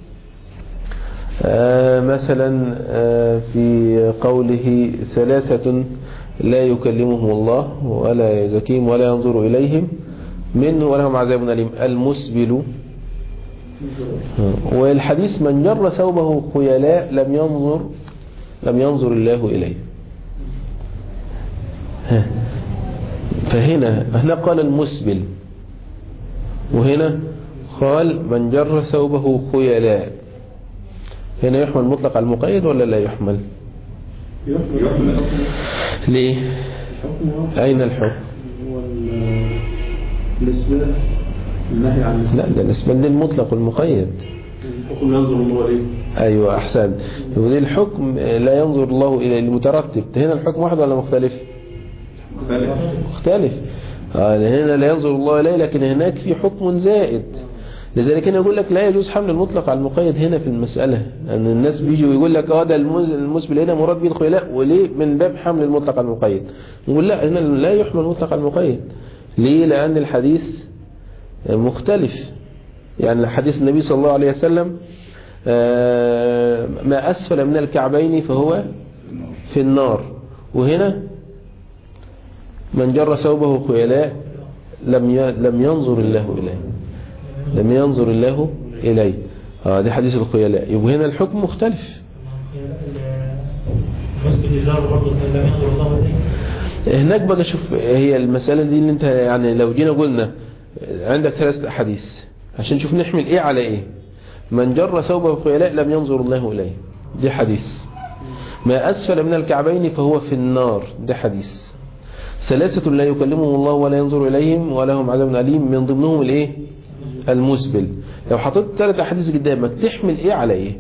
آه، مثلا آه، في قوله ثلاثة لا يكلمهم الله ولا يزكيهم ولا ينظر إليهم منه ولهم عذاب أليم المسبل آه، والحديث من جر ثوبه خيلاء لم ينظر لم ينظر الله إليه ها. فهنا هنا قال المسبل وهنا قال من جر ثوبه خيلاء هنا يحمل مطلق على المقيد ولا لا يحمل يحمل ليه الحكم هو أين الحكم هو ال- الإسباح النهي عن لا ده بالنسبة للمطلق والمقيد الحكم ينظر الله إليه أيوة أحسن يقول الحكم لا ينظر الله إلى المترتب هنا الحكم واحد ولا مختلف مختلف مختلف آه، هنا لا ينظر الله إليه لكن هناك في حكم زائد لذلك هنا يقول لك لا يجوز حمل المطلق على المقيد هنا في المسألة أن الناس بيجوا ويقول لك اه ده المز- المسبل هنا مراد به الخيلاء وليه من باب حمل المطلق على المقيد نقول لا هنا لا يحمل المطلق على المقيد ليه لأن الحديث مختلف يعني حديث النبي صلى الله عليه وسلم آه، ما أسفل من الكعبين فهو في النار وهنا من جر ثوبه خيلاء لم ي- لم ينظر الله إليه لم ينظر الله إليه آه دي حديث الخيلاء يبقى هنا الحكم مختلف المسجد الإزار برضه لم ينظر الله إليه هناك بقى شوف هي المسألة دي اللي انت يعني لو جينا قلنا عندك ثلاث أحاديث عشان نشوف نحمل ايه على ايه من جر ثوبه خيلاء لم ينظر الله إليه دي حديث ما أسفل من الكعبين فهو في النار ده حديث ثلاثة لا يكلمهم الله ولا ينظر إليهم ولهم عذاب أليم من ضمنهم الايه المسبل لو حطيت ثلاث أحاديث قدامك تحمل ايه على ايه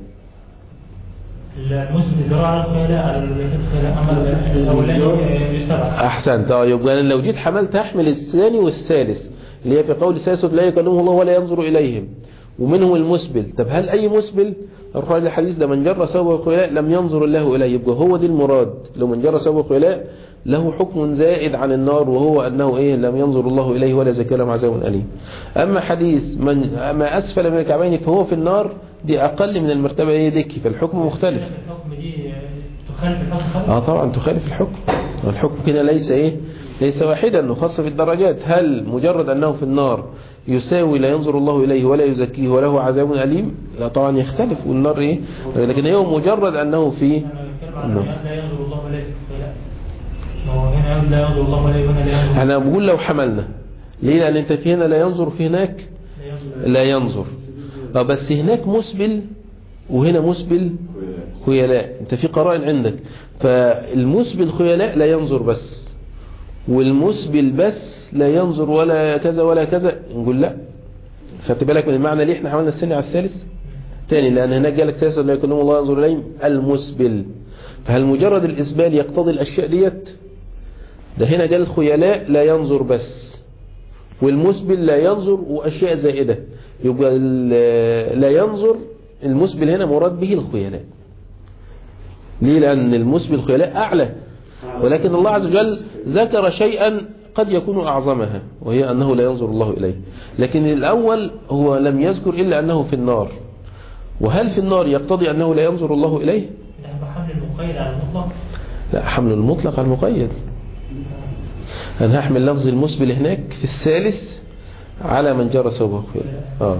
المسلم زراعة الخيلاء على الخيلاء أما الأولاني سبعة أحسنت اه يبقى أنا لو جيت حملت هحمل الثاني والثالث اللي هي في قول ثالث لا يكلمه الله ولا ينظر إليهم ومنهم المسبل طب هل أي مسبل الرفع الحديث ده من جر ثوبه خيلاء لم ينظر الله إليه يبقى هو دي المراد لو من جر ثوبه خيلاء له حكم زائد عن النار وهو أنه إيه لم ينظر الله إليه ولا زكى لهم عذاب أليم أما حديث من ما أسفل من الكعبين فهو في النار دي أقل من المرتبة إيه ديك فالحكم مختلف الحكم دي تخالف الحكم خالص اه طبعا تخالف الحكم الحكم كده ليس ايه ليس واحدا انه خاص في الدرجات هل مجرد انه في النار يساوي لا ينظر الله اليه ولا يزكيه وله عذاب اليم لا طبعا يختلف والنار ايه لكن هو مجرد انه في أنا بتكلم عن لا ينظر الله إليه في الخيلاء ما هو هنا يقول لا ينظر الله إليه وهنا لا ينظر انا بقول لو حملنا ليه لان انت في هنا لا ينظر في هناك لا ينظر لا ينظر اه بس هناك مسبل وهنا مسبل خيلاء انت في قرائن عندك فالمسبل خيلاء لا ينظر بس والمسبل بس لا ينظر ولا كذا ولا كذا نقول لا خدت بالك من المعنى ليه احنا حملنا السن على الثالث تاني لان هناك جالك ثالث لا يكلم الله ينظر اليهم المسبل فهل مجرد الاسبال يقتضي الاشياء ديت ده هنا جال الخيلاء لا ينظر بس والمسبل لا ينظر واشياء زائده يبقى ال- لا ينظر المسبل هنا مراد به الخيلاء ليه لأن المسبل الخيلاء أعلى ولكن الله عز وجل ذكر شيئا قد يكون أعظمها وهي أنه لا ينظر الله إليه لكن الأول هو لم يذكر إلا أنه في النار وهل في النار يقتضي أنه لا ينظر الله إليه يعني بحمل المقيد على المطلق لا حمل المطلق على المقيد أنا هحمل لفظ المسبل هناك في الثالث على من جرى ثوبه خيلاء آه.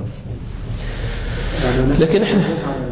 لكن احنا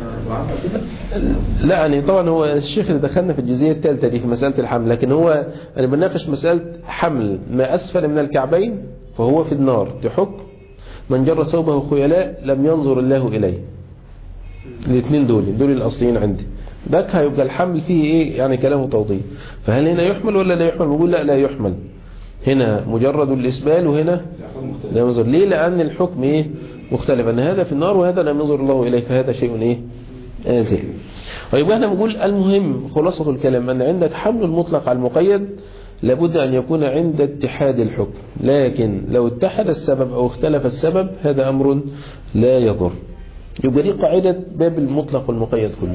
لا يعني طبعا هو الشيخ اللي دخلنا في الجزئية الثالثة دي في مسألة الحمل لكن هو أنا بناقش مسألة حمل ما أسفل من الكعبين فهو في النار دي حكم من جر ثوبه خيلاء لم ينظر الله إليه الاثنين دول دول الأصليين عندي ده هيبقى الحمل فيه إيه يعني كلامه توضيح فهل هنا يحمل ولا لا يحمل بقول لا لا يحمل هنا مجرد الإسبال وهنا لا ينظر ليه لأن الحكم إيه مختلف أن هذا في النار وهذا لم ينظر الله إليه فهذا شيء إيه آزل ويبقى احنا بنقول المهم خلاصة الكلام أن عندك حمل المطلق على المقيد لابد أن يكون عند اتحاد الحكم لكن لو اتحد السبب أو اختلف السبب هذا أمر لا يضر يبقى دي قاعدة باب المطلق والمقيد كله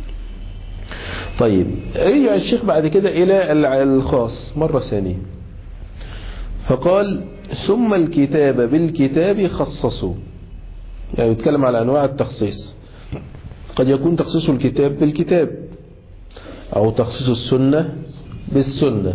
طيب رجع الشيخ بعد كده إلى الخاص مرة ثانية فقال ثم الكتاب بالكتاب خصصوا يعني يتكلم على أنواع التخصيص قد يكون تخصيص الكتاب بالكتاب أو تخصيص السنة بالسنة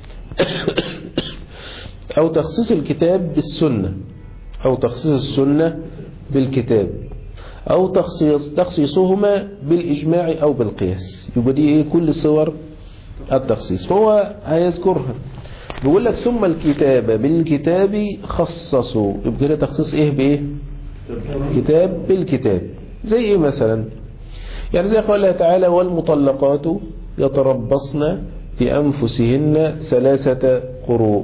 أو تخصيص الكتاب بالسنة أو تخصيص السنة بالكتاب أو تخصيص تخصيصهما بالإجماع أو بالقياس يبقى دي إيه كل صور التخصيص فهو هيذكرها بيقول لك ثم الكتاب بالكتاب خصصوا يبقى كده تخصيص إيه بإيه كتاب بالكتاب زي إيه مثلا يعني زي قال الله تعالى والمطلقات يتربصن بأنفسهن ثلاثة قروء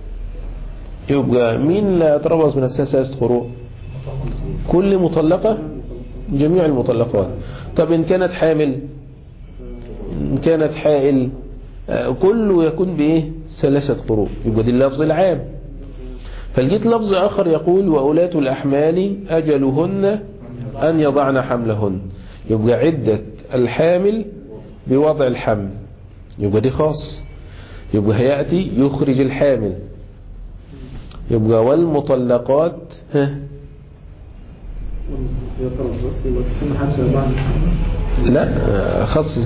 يبقى مين لا يتربص بنفسها ثلاثة قروء كل مطلقة جميع المطلقات طب إن كانت حامل إن كانت حائل كله يكون بإيه ثلاثة قروء يبقى دي اللفظ العام فلقيت لفظ آخر يقول وأولاة الأحمال أجلهن أن يضعن حملهن يبقى عدة الحامل بوضع الحمل يبقى دي خاص يبقى هيأتي يخرج الحامل يبقى والمطلقات ها لا خاص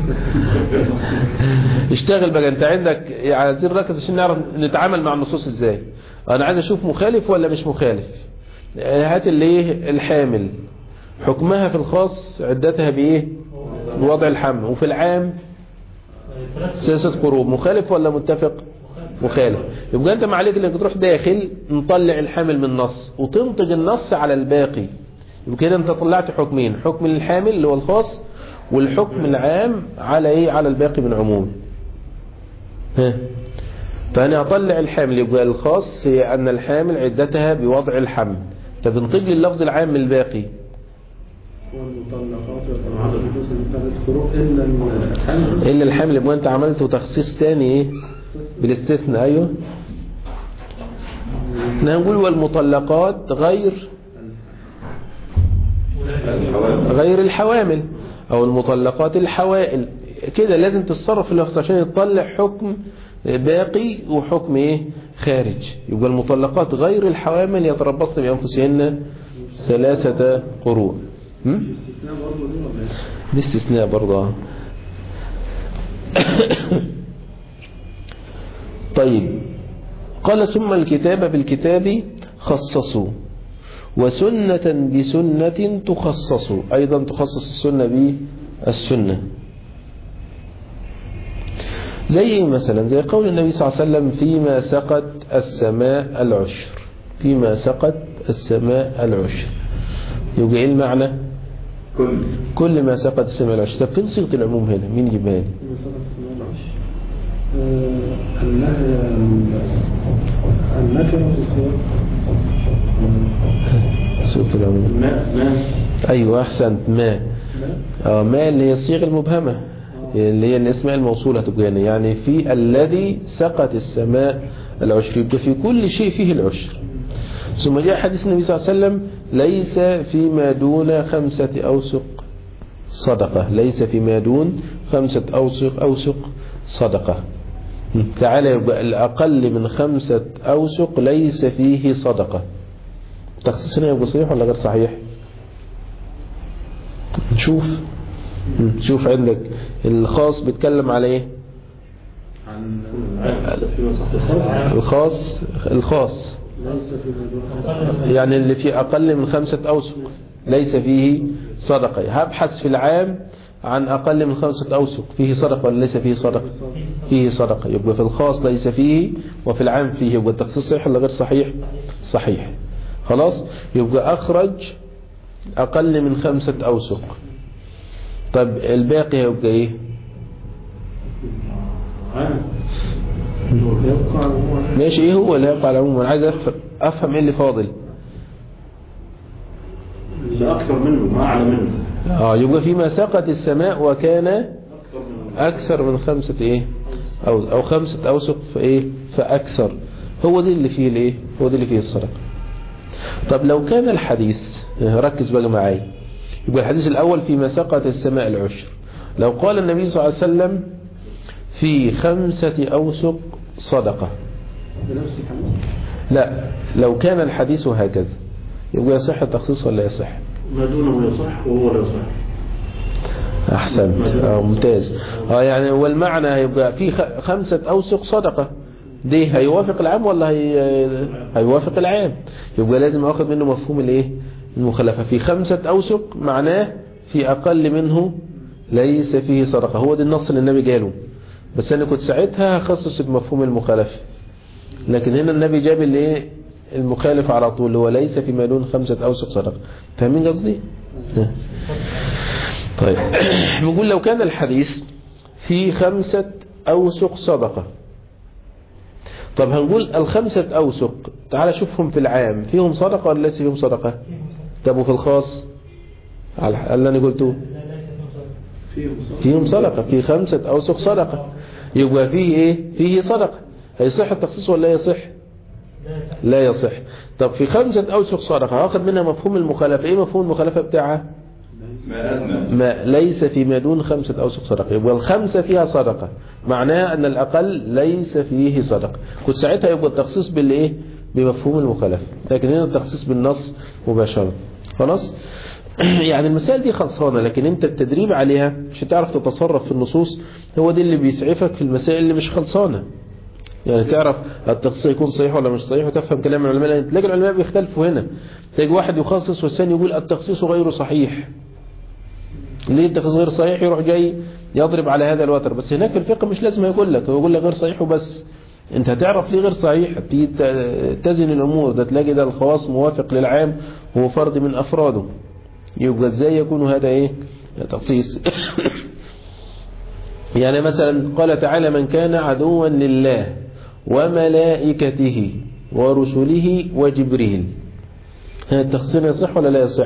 اشتغل بقى انت عندك عايزين نركز عشان نعرف نتعامل مع النصوص ازاي انا عايز اشوف مخالف ولا مش مخالف هات اللي ايه الحامل حكمها في الخاص عدتها بايه بوضع الحمل وفي العام ثلاثة قروب مخالف ولا متفق مخالف يبقى انت ما عليك انك تروح داخل نطلع الحامل من النص وتنتج النص على الباقي يبقى كده انت طلعت حكمين حكم الحامل اللي هو الخاص والحكم العام على ايه على الباقي من عموم ها فانا اطلع الحامل يبقى الخاص هي ان الحامل عدتها بوضع الحمل فبنطق لي اللفظ العام من الباقي والمطلقات يتبعن بحسن ثلاث فروق إلا الحمل الا الحامل يبقى انت عملته تخصيص تاني ايه بالاستثناء ايوه احنا هنقول والمطلقات غير الحوامل غير الحوامل او المطلقات الحوائل كده لازم تتصرف في اللفظ عشان يطلع حكم باقي وحكم ايه خارج يبقى المطلقات غير الحوامل يتربصن بانفسهن ثلاثة قروء هم؟ استثناء برضه دي ولا إيه؟ دي استثناء برضه آه. طيب قال ثم الكتاب بالكتاب خصصوا وسنة بسنة تخصص أيضا تخصص السنة بالسنة زي إيه مثلا زي قول النبي صلى الله عليه وسلم فيما سقت السماء العشر فيما سقت السماء العشر يبقى ايه المعنى كل كل ما سقط السماء العشر طب فين صيغه العموم هنا مين يجيبها لي في مسألة السماء العشر آه، النهي النكرة في السياق صيغه العموم الماء ماء ايوه احسنت ما لا اه ما اللي هي الصيغه المبهمه اللي هي الاسماء الموصوله تبقى هنا. يعني في الذي سقط السماء العشر يبقى في كل شيء فيه العشر ثم جاء حديث النبي صلى الله عليه وسلم ليس فيما دون خمسة أوسق صدقة ليس فيما دون خمسة أوسق أوسق صدقة تعالى يبقى الأقل من خمسة أوسق ليس فيه صدقة تخصيصنا يبقى صحيح ولا غير صحيح نشوف شوف عندك الخاص بيتكلم على ايه عن فيما صح الخاص الخاص ليس في مدون يعني اللي فيه أقل من خمسة أوسق ليس فيه صدقة هبحث في العام عن أقل من خمسة أوسق فيه صدقة ولا ليس فيه صدقة فيه صدقة يبقى في الخاص ليس فيه وفي العام فيه يبقى التخصيص صحيح ولا غير صحيح صحيح خلاص يبقى أخرج أقل من خمسة أوسق طب الباقي هيبقى إيه يبقى هو ماشي إيه هو اللي هيبقى على العموم أنا عايز أفهم, أفهم إيه اللي فاضل اللي أكثر منه ما أعلى منه آه يبقى فيما سقط السماء وكان أكثر منه أكثر من خمسة إيه أو أو خمسة أوسق في إيه فأكثر هو دي اللي فيه الإيه هو دي اللي فيه الصدقة طب لو كان الحديث ركز بقى معايا يبقى الحديث الأول فيما سقط السماء العشر لو قال النبي صلى الله عليه وسلم في خمسة أوسق صدقة بنفس الحديث لا لو كان الحديث هكذا يبقى يصح التخصيص ولا يصح ما دونه يصح وهو لا يصح أحسنت آه ممتاز آه يعني هو المعنى هيبقى في خ- خمسة أوسق صدقة دي هيوافق العام ولا هي هيوافق العام يبقى لازم أخذ منه مفهوم الإيه المخالفة في خمسة أوسق معناه في أقل منه ليس فيه صدقة هو ده النص اللي النبي قاله بس أنا كنت ساعتها هخصص بمفهوم المخالفة لكن هنا النبي جاب الايه المخالف على طول اللي هو ليس فيما دون خمسة أوسق صدقة فاهمين قصدي؟ طيب بنقول لو كان الحديث في خمسة أوسق صدقة طب هنقول الخمسة أوسق تعال شوفهم في العام فيهم صدقة ولا ليس فيهم صدقة طب وفي الخاص على اللي أنا قلته فيهم صح فيهم صدقة في خمسة أوسق صدقة يبقى فيه إيه فيه صدقة هيصح التخصيص ولا لا يصح لا يصح طب في خمسة أوسق صدقة هاخد منها مفهوم المخالفة إيه مفهوم المخالفة بتاعها ما أدنى ما ليس فيما دون خمسة أوسق صدقة يبقى الخمسة فيها صدقة معناها أن الأقل ليس فيه صدقة كنت ساعتها يبقى التخصيص بالإيه بمفهوم المخالفة لكن هنا التخصيص بالنص مباشرة خلاص يعني المسائل دي خلصانة لكن انت التدريب عليها مش هتعرف تتصرف في النصوص هو دي اللي بيسعفك في المسائل اللي مش خلصانة يعني تعرف التخصيص يكون صحيح ولا مش صحيح وتفهم كلام العلماء لأن تلاقي العلماء بيختلفوا هنا تلاقي واحد يخصص والثاني يقول التخصيص غير صحيح ليه التخصيص غير صحيح يروح جاي يضرب على هذا الوتر بس هناك في الفقه مش لازم يقول لك هو يقول لك غير صحيح وبس انت هتعرف ليه غير صحيح تيجي ت- تزن الامور ده تلاقي ده الخواص موافق للعام هو فرد من افراده يبقى ازاي يكون هذا ايه تخصيص يعني مثلا قال تعالى من كان عدوا لله وملائكته ورسله وجبريل هذا التخصيص يصح ولا لا يصح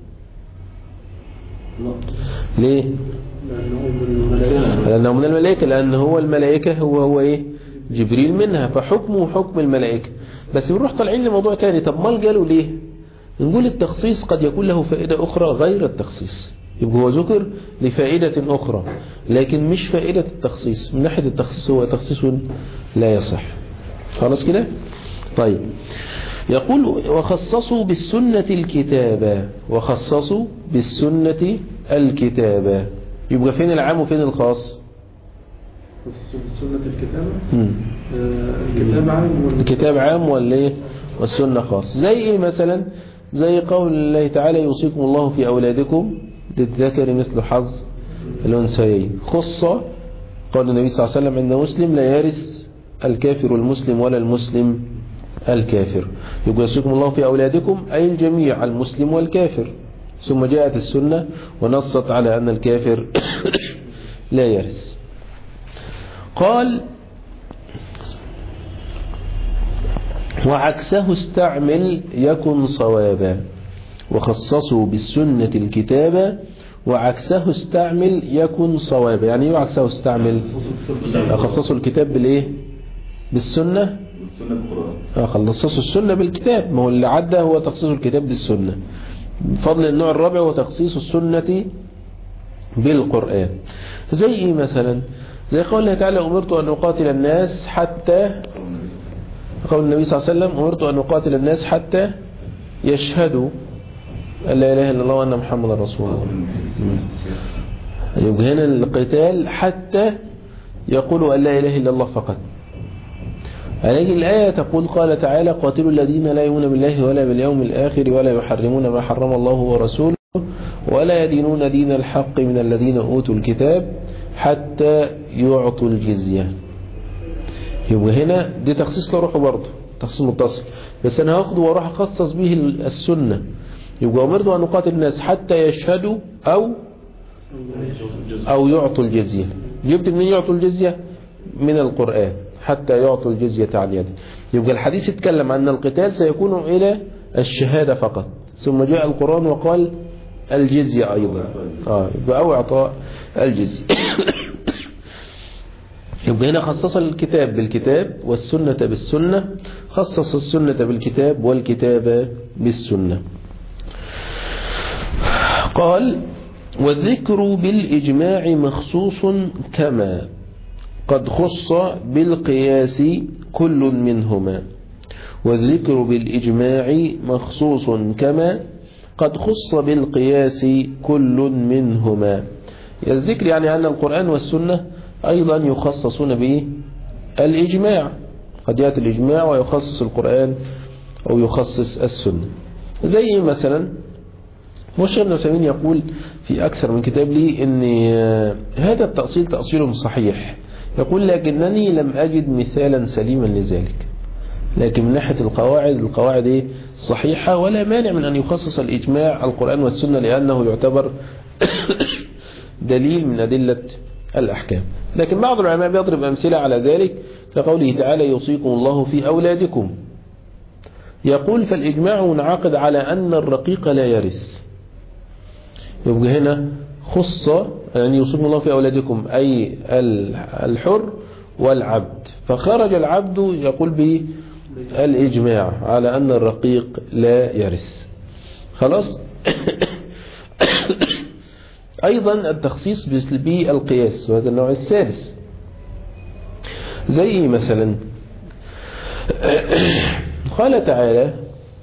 ليه لأنه من الملائكة لأنه من الملائكة لأن هو الملائكة هو هو إيه جبريل منها فحكمه حكم الملائكة بس بنروح طالعين لموضوع تاني طب ما قالوا ليه نقول التخصيص قد يكون له فائدة أخرى غير التخصيص يبقى هو ذكر لفائدة أخرى لكن مش فائدة التخصيص من ناحية التخصيص هو تخصيص لا يصح خلاص كده طيب يقول وخصصوا بالسنة الكتابة وخصصوا بالسنة الكتابة يبقى فين العام وفين الخاص سنة الكتابة مم. آه، الكتاب عام وال- الكتاب عام ولا ايه والسنة خاص زي ايه مثلا زي قول الله تعالى يوصيكم الله في أولادكم للذكر مثل حظ الأنثيين خصة قال النبي صلى الله عليه وسلم عند مسلم لا يرث الكافر المسلم ولا المسلم الكافر يقول يوصيكم الله في أولادكم أي الجميع المسلم والكافر ثم جاءت السنة ونصت على أن الكافر لا يرث قال وعكسه استعمل يكن صوابا وخصصوا بالسنة الكتابة وعكسه استعمل يكن صوابا يعني ايه عكسه استعمل خصصوا الكتاب بالايه بالسنة والسنة القرآن آه، خصصوا السنة بالكتاب ما هو اللي عدى هو تخصيص الكتاب بالسنة بفضل النوع الرابع هو تخصيص السنة بالقرآن زي ايه مثلا زي قول الله تعالى أمرت أن أقاتل الناس حتى قول النبي صلى الله عليه وسلم أمرت أن أقاتل الناس حتى يشهدوا أن لا إله إلا الله وأن محمد رسول الله يبقى هنا القتال حتى يقولوا أن لا إله إلا الله فقط هذه الآية تقول قال تعالى قاتلوا الذين لا يؤمنون بالله ولا باليوم الآخر ولا يحرمون ما حرم الله ورسوله ولا يدينون دين الحق من الذين أوتوا الكتاب حتى يعطوا الجزية يبقى هنا دي تخصيص لروحه برضه تخصيص متصل بس أنا هاخده واروح أخصص به السنة يبقى أمرت أن أقاتل الناس حتى يشهدوا أو أو يعطوا الجزية جبت منين يعطوا الجزية من القرآن حتى يعطوا الجزية عن يد يبقى الحديث يتكلم عن القتال سيكون إلى الشهادة فقط ثم جاء القرآن وقال الجزية أيضا آه يبقى أو إعطاء الجزية يبقى هنا خصص الكتاب بالكتاب والسنة بالسنة خصص السنة بالكتاب والكتاب بالسنة قال والذكر بالإجماع مخصوص كما قد خص بالقياس كل منهما والذكر بالإجماع مخصوص كما قد خص بالقياس كل منهما الذكر يعني أن القرآن والسنة أيضا يخصصون بالإجماع قد يأتي الإجماع ويخصص القرآن أو يخصص السنة زي مثلا والشيخ ابن عثيمين يقول في أكثر من كتاب لي أن هذا التأصيل تأصيل صحيح يقول لكنني لم أجد مثالا سليما لذلك لكن من ناحية القواعد القواعد إيه؟ صحيحة ولا مانع من أن يخصص الإجماع القرآن والسنة لأنه يعتبر دليل من أدلة الأحكام لكن بعض العلماء بيضرب أمثلة على ذلك كقوله تعالى يوصيكم الله في أولادكم يقول فالإجماع منعقد على أن الرقيق لا يرث يبقى هنا خص يعني يوصيكم الله في أولادكم أي الحر والعبد فخرج العبد يقول به الإجماع على أن الرقيق لا يرث خلاص أيضا التخصيص بالقياس وهذا النوع الثالث زي مثلا قال تعالى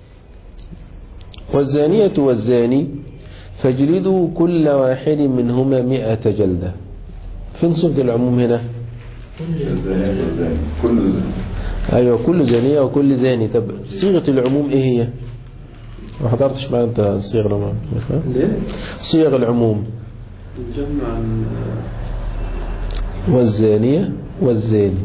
والزانية والزاني فاجلدوا كل واحد منهما مئة جلدة فين صفة العموم هنا الزانية والزاني كل أيوة كل زانية وكل زاني طب صيغة العموم إيه هي ما حضرتش معنا أنت صيغ العموم ليه؟ صيغ العموم الجمع عن والزانية والزاني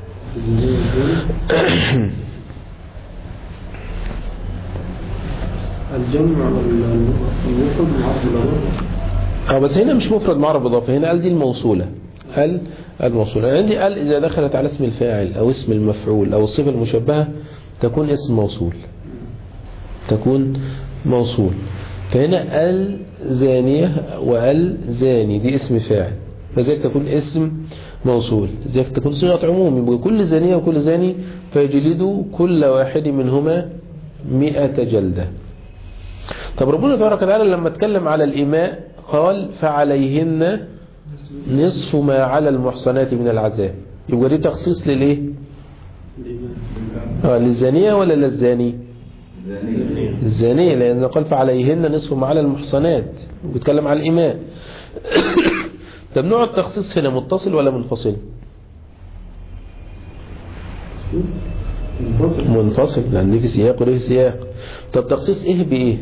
الجمع والمفرد معرض بالأمر اه بس هنا مش مفرد معرب إضافة هنا قال دي الموصولة قال الموصولة يعني عندي قال إذا دخلت على اسم الفاعل أو اسم المفعول أو الصفة المشبهة تكون اسم موصول تكون موصول فهنا ال زانية وال زاني دي اسم فاعل فذلك تكون اسم موصول ذلك تكون صيغة عموم يبقى كل زانية وكل زاني فيجلدوا كل واحد منهما مئة جلدة طب ربنا تبارك وتعالى لما اتكلم على الإماء قال فعليهن نصف ما على المحصنات من العذاب يبقى دي تخصيص للايه آه للزانية ولا للزاني زانية الزانية لأن قال فعليهن نصف ما على المحصنات وبيتكلم على الإماء طب نوع التخصيص هنا متصل ولا منفصل منفصل منفصل لأن ليك سياق وليه سياق طب تخصيص إيه بإيه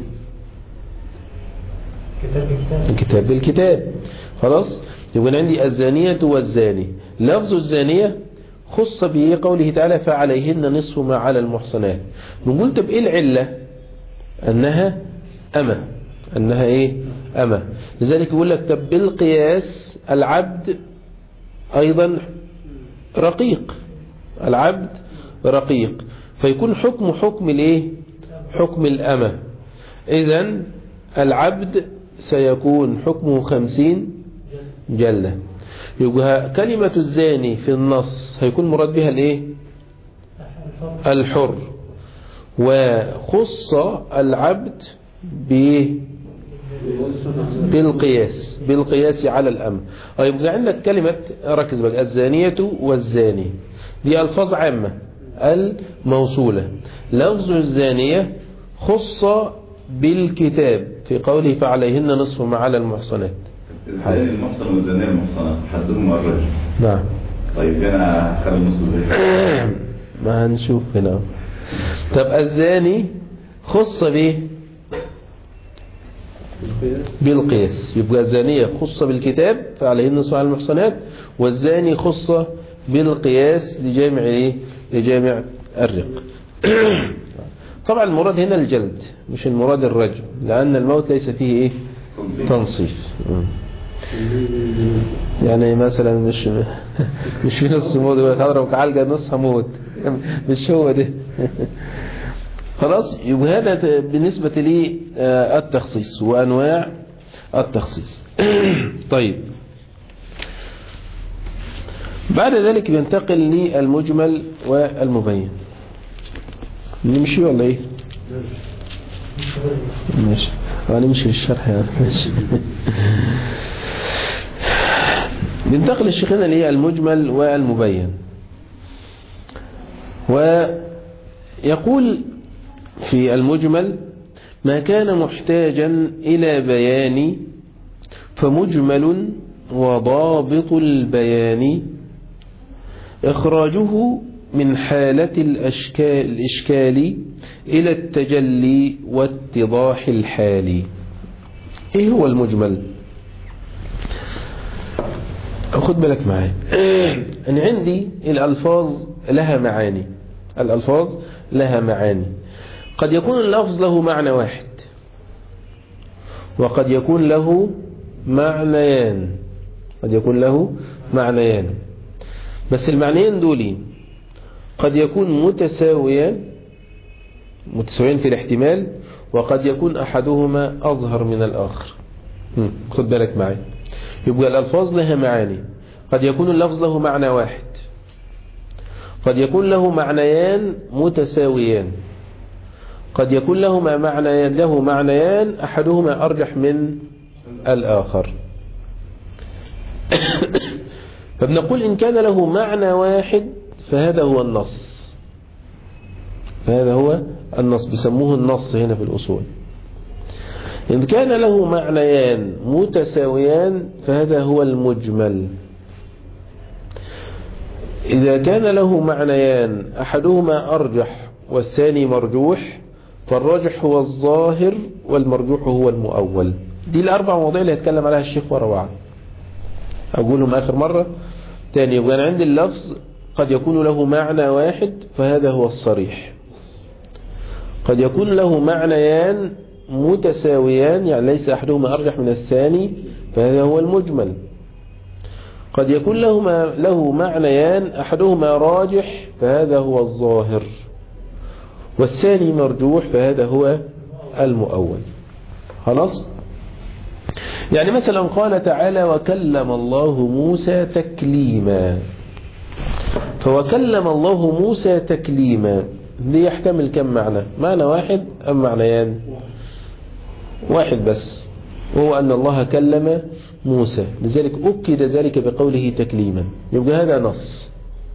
كتاب الكتاب الكتاب بالكتاب خلاص يبقى عندي الزانية والزاني لفظ الزانية خص به قوله تعالى فعليهن نصف ما على المحصنات نقول طب ايه العلة انها أمة انها ايه أمة لذلك يقول لك طب بالقياس العبد ايضا رقيق العبد رقيق فيكون حكم حكم الايه حكم الأمة اذا العبد سيكون حكمه خمسين جلة يبقى كلمة الزاني في النص هيكون مراد بها الايه الحر وخص العبد بايه بالقياس بالقياس على الأمر يبقى عندك كلمة ركز بقى الزانية والزاني دي ألفاظ عامة الموصولة لفظ الزانية خص بالكتاب في قوله فعليهن نصف ما على المحصنات الزاني المحصن والزانية المحصنة حدهم الرجل نعم طيب انا هخلي النص ازاي ما هنشوف هنا طب الزاني خص به بالقياس يبقى الزانية خص بالكتاب فعليهن نصف على المحصنات والزاني خص بالقياس لجامع ايه لجامع الرق طبعا المراد هنا الجلد مش المراد الرجم لأن الموت ليس فيه ايه تنصيف مم. يعني مثلا مش مش في نص موت يقول لك هضربك علقه نص هموت مش هو ده خلاص يبقى هذا بالنسبة لي آه، التخصيص وأنواع التخصيص طيب بعد ذلك بينتقل للمجمل والمبين نمشي ولا ايه ماشي هنمشي في الشرح يا ماشي بينتقل الشيخنا ليه المجمل والمبين ويقول في المجمل ما كان محتاجا إلى بيان فمجمل وضابط البيان إخراجه من حالة الأشكال الإشكال إلى التجلي واتضاح الحال إيه هو المجمل خد بالك معايا أنا عندي الألفاظ لها معاني الألفاظ لها معاني قد يكون اللفظ له معنى واحد وقد يكون له معنيان قد يكون له معنيان بس المعنيين دول قد يكون متساويان متساويان في الاحتمال وقد يكون أحدهما أظهر من الآخر هم، خد بالك معي يبقى الألفاظ لها معاني قد يكون اللفظ له معنى واحد قد يكون له معنيان متساويان قد يكون لهما معنيان له معنيان أحدهما أرجح من الآخر فبنقول إن كان له معنى واحد فهذا هو النص فهذا هو النص بيسموه النص هنا في الأصول إن كان له معنيان متساويان فهذا هو المجمل إذا كان له معنيان أحدهما أرجح والثاني مرجوح فالراجح هو الظاهر والمرجوح هو المؤول دي الأربع مواضيع اللي هيتكلم عليها الشيخ ورا بعض أقولهم آخر مرة تاني يبقى أنا عندي اللفظ قد يكون له معنى واحد فهذا هو الصريح قد يكون له معنيان متساويان يعني ليس أحدهما أرجح من الثاني فهذا هو المجمل قد يكون لهما له معنيان أحدهما راجح فهذا هو الظاهر والثاني مرجوح فهذا هو المؤول خلاص يعني مثلا قال تعالى وكلم الله موسى تكليما فوكلم الله موسى تكليما دي يحتمل كم معنى معنى واحد أم معنيان واحد بس وهو أن الله كلم موسى لذلك أكد ذلك بقوله تكليما يبقى هذا نص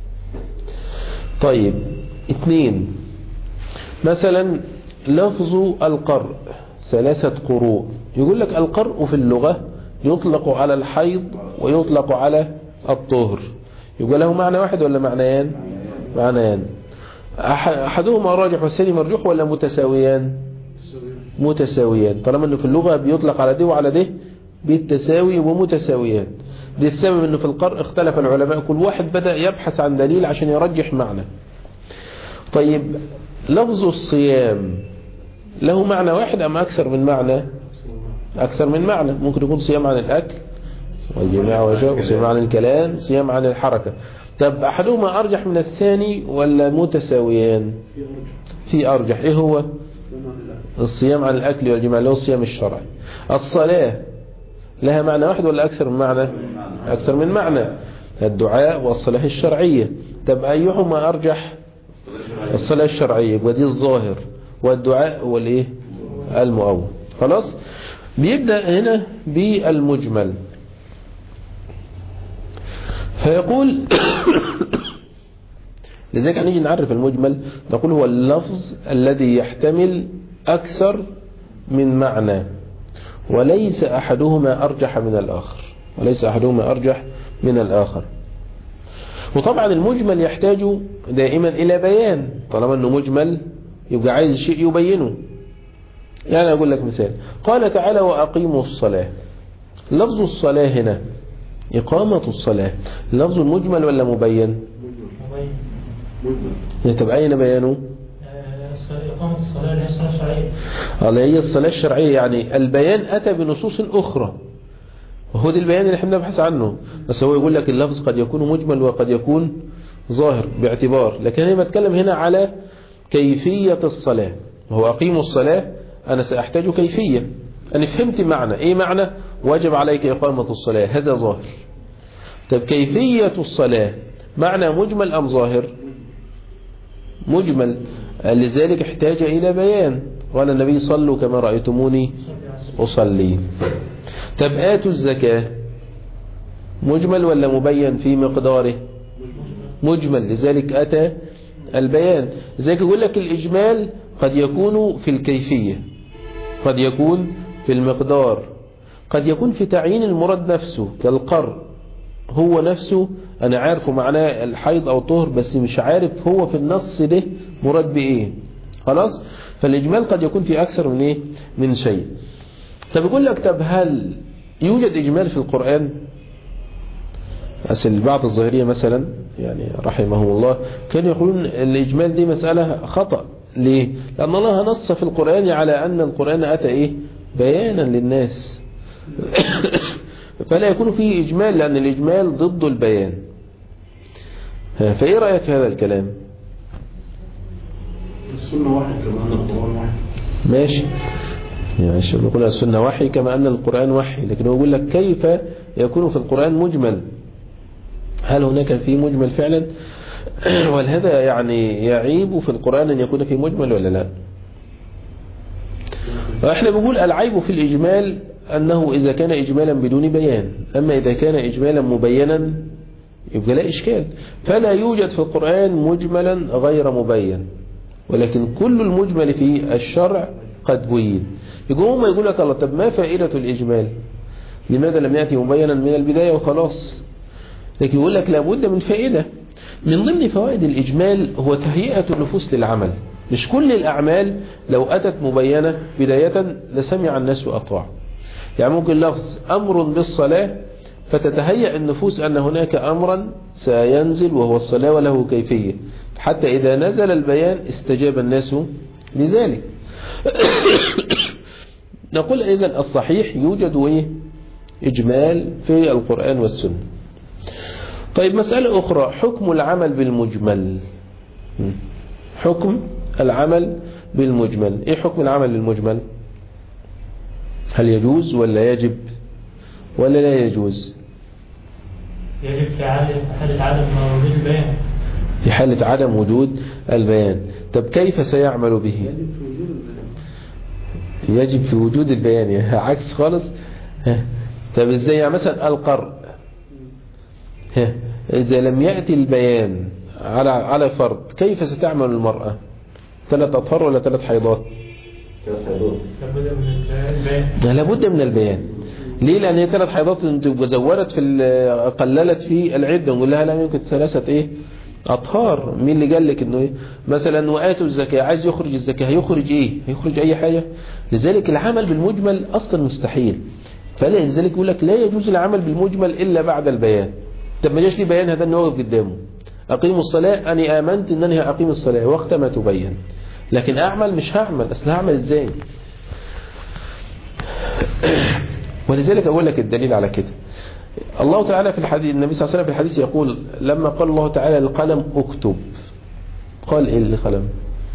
طيب اثنين مثلا لفظ القرء ثلاثة قروء يقول لك القرء في اللغة يطلق على الحيض ويطلق على الطهر يبقى له معنى واحد ولا معنيان معنيان أحدهما راجح والثاني مرجوح ولا متساويان متساويان طالما انه في اللغة بيطلق على ده وعلى ده بالتساوي ومتساويان دي السبب انه في القرء اختلف العلماء كل واحد بدأ يبحث عن دليل عشان يرجح معنى طيب لفظ الصيام له معنى واحد أم أكثر من معنى أكثر من معنى ممكن يكون صيام عن الأكل والجماع وشاء وصيام عن الكلام صيام عن الحركة طب أحدهما أرجح من الثاني ولا متساويان في أرجح إيه هو الصيام عن الأكل والجماع اللي هو الصيام الشرعي الصلاة لها معنى واحد ولا أكثر من معنى أكثر من معنى الدعاء والصلاة الشرعية طب أيهما أرجح الصلاة الشرعية ودي الظاهر والدعاء هو الايه المؤول خلاص بيبدأ هنا بالمجمل فيقول لذلك هنيجي نعرف المجمل نقول هو اللفظ الذي يحتمل أكثر من معنى وليس أحدهما أرجح من الآخر وليس أحدهما أرجح من الآخر وطبعا المجمل يحتاج دائما إلى بيان طالما أنه مجمل يبقى عايز شيء يبينه يعني أقول لك مثال قال تعالى وأقيموا الصلاة لفظ الصلاة هنا إقامة الصلاة لفظ مجمل ولا مبين مبين طب أين بيانه آه، إقامة الصلاة اللي هي الصلاة الشرعية اللي هي الصلاة الشرعية يعني البيان أتى بنصوص أخرى وهو ده البيان اللي احنا نبحث عنه بس هو يقول لك اللفظ قد يكون مجمل وقد يكون ظاهر باعتبار لكن أنا بتكلم هنا على كيفية الصلاة وهو أقيموا الصلاة أنا سأحتاج كيفية أنا فهمت معنى إيه معنى واجب عليك إقامة الصلاة هذا ظاهر طب كيفية الصلاة معنى مجمل أم ظاهر مجمل لذلك احتاج إلى بيان قال النبي صلوا كما رأيتموني أصلي طب آتوا الزكاة مجمل ولا مبين في مقداره مجمل لذلك أتى البيان لذلك يقول لك الإجمال قد يكون في الكيفية قد يكون في المقدار قد يكون في تعيين المراد نفسه كالقر هو نفسه أنا عارفه معناه الحيض أو طهر بس مش عارف هو في النص ده مراد بإيه خلاص فالإجمال قد يكون في أكثر من إيه من شيء طب يقول لك طب هل يوجد إجمال في القرآن أسأل بعض الظاهرية مثلا يعني رحمهم الله كانوا يقولون الإجمال دي مسألة خطأ ليه؟ لأن الله نص في القرآن على أن القرآن أتى إيه؟ بيانا للناس فلا يكون فيه إجمال لأن الإجمال ضد البيان ها، فإيه رأيك في هذا الكلام السنة واحد كما أن القرآن واحد ماشي يعني الشيخ يقول السنة وحي كما أن القرآن وحي لكن هو يقول لك كيف يكون في القرآن مجمل هل هناك في مجمل فعلا وهل هذا يعني يعيب في القرآن أن يكون في مجمل ولا لا فإحنا بنقول العيب في الإجمال أنه إذا كان إجمالا بدون بيان أما إذا كان إجمالا مبينا يبقى لا إشكال فلا يوجد في القرآن مجملا غير مبين ولكن كل المجمل في الشرع قد بين يقول هم يقول لك الله طب ما فائدة الإجمال لماذا لم يأتي مبينا من البداية وخلاص لكن يقول لك لابد من فائدة من ضمن فوائد الإجمال هو تهيئة النفوس للعمل مش كل الأعمال لو أتت مبينة بداية لسمع الناس وأطاع يعني ممكن لفظ أمر بالصلاة فتتهيأ النفوس أن هناك أمرا سينزل وهو الصلاة وله كيفية حتى إذا نزل البيان استجاب الناس لذلك نقول إذن الصحيح يوجد إيه؟ إجمال في القرآن والسنة طيب مسألة أخرى حكم العمل بالمجمل حكم العمل بالمجمل إيه حكم العمل بالمجمل هل يجوز ولا يجب ولا لا يجوز يجب في حالة حالة عدم وجود البيان في حالة عدم وجود البيان طب كيف سيعمل به يجب في وجود البيان يعني عكس خالص ها. طب ازاي يعني مثلا القرء ها. اذا لم يأتي البيان على على فرض كيف ستعمل المرأة ثلاث أطهار ولا ثلاث حيضات لابد من البيان ده لابد من البيان ليه لان هي ثلاث حيضات وزورت في ال- قللت في العده ونقول لها لا يمكن ثلاثه ايه اطهار مين اللي قال لك انه ايه مثلا واتوا الزكاه عايز يخرج الزكاه هيخرج ايه هيخرج اي حاجه لذلك العمل بالمجمل اصلا مستحيل فلذلك يقول لك لا يجوز العمل بالمجمل الا بعد البيان طب ما جاش لي بيان هذا انه واقف قدامه اقيموا الصلاه اني امنت انني هاقيم الصلاه وقت ما تبين لكن اعمل مش هعمل اصل هعمل ازاي ولذلك أقول لك الدليل على كده الله تعالى في الحديث النبي صلى الله عليه وسلم في الحديث يقول لما قال الله تعالى القلم اكتب قال ايه القلم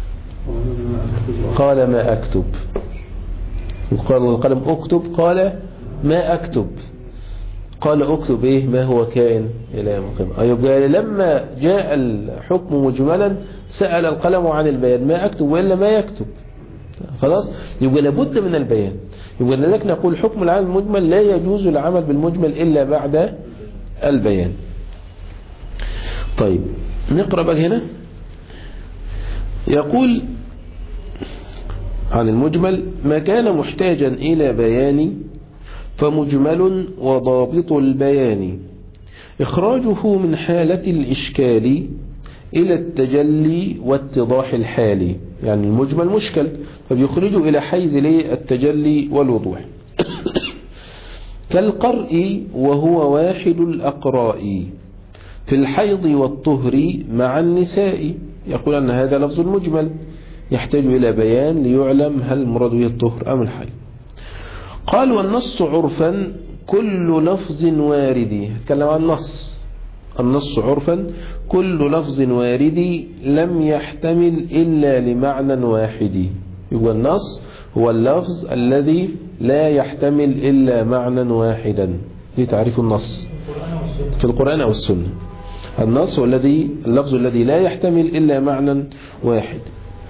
قال ما اكتب وقال القلم اكتب قال ما اكتب قال اكتب ايه ما هو كائن الى يوم القيامه يبقى لما جاء الحكم مجملا سأل القلم عن البيان ما اكتب والا ما يكتب خلاص يبقى لابد من البيان يبقى لذلك نقول حكم العمل المجمل لا يجوز العمل بالمجمل إلا بعد البيان طيب نقرأ بقى هنا يقول عن المجمل ما كان محتاجا إلى بيان فمجمل وضابط البيان إخراجه من حالة الإشكال إلى التجلي واتضاح الحال يعني المجمل مشكل فبيخرجه إلى حيز ليه التجلي والوضوح كالقرء وهو واحد الأقراء في الحيض والطهر مع النساء يقول أن هذا لفظ مجمل يحتاج إلى بيان ليعلم هل المراد به الطهر أم الحيض قال والنص عرفا كل لفظ وارد تكلم عن النص النص عرفا كل لفظ وارد لم يحتمل إلا لمعنى واحد يبقى النص هو اللفظ الذي لا يحتمل إلا معنى واحدا دي تعريف النص في القرآن أو السنة النص هو الذي اللفظ الذي لا يحتمل إلا معنى واحد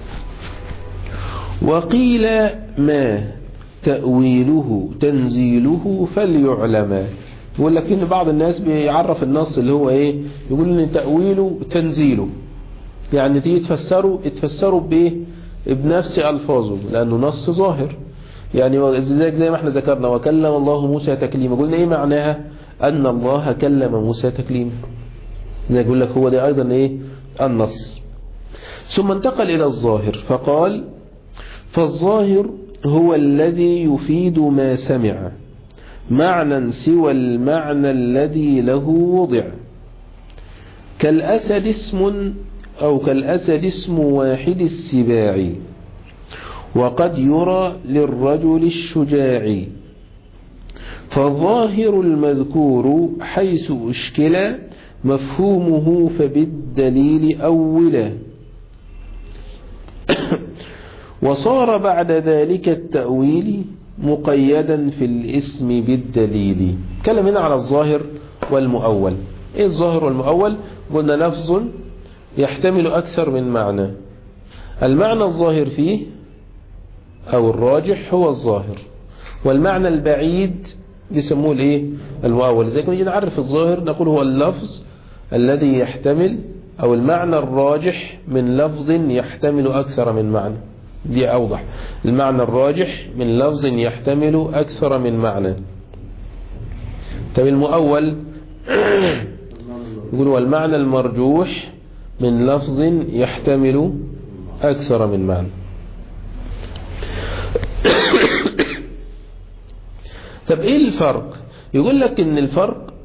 وقيل ما تأويله تنزيله فليعلم يقول لك ان بعض الناس بيعرف النص اللي هو ايه يقول ان تأويله تنزيله يعني تيجي تفسره اتفسروا بايه بنفس الفاظه لانه نص ظاهر يعني زي زي ما احنا ذكرنا وكلم الله موسى تكليما قلنا ايه معناها ان الله كلم موسى تكليما يقول لك هو ده ايضا ايه النص ثم انتقل الى الظاهر فقال فالظاهر هو الذي يفيد ما سمع معنى سوى المعنى الذي له وضع كالأسد اسم أو كالأسد اسم واحد السباع وقد يرى للرجل الشجاع فالظاهر المذكور حيث أشكل مفهومه فبالدليل أولا وصار بعد ذلك التأويل مقيدا في الاسم بالدليل كلام هنا على الظاهر والمؤول ايه الظاهر والمؤول قلنا لفظ يحتمل اكثر من معنى المعنى الظاهر فيه او الراجح هو الظاهر والمعنى البعيد يسموه الايه المؤول زي كنا نيجي نعرف الظاهر نقول هو اللفظ الذي يحتمل او المعنى الراجح من لفظ يحتمل اكثر من معنى دي أوضح المعنى الراجح من لفظ يحتمل أكثر من معنى طب المؤول يقول والمعنى المرجوح من لفظ يحتمل أكثر من معنى طب إيه الفرق يقول لك إن الفرق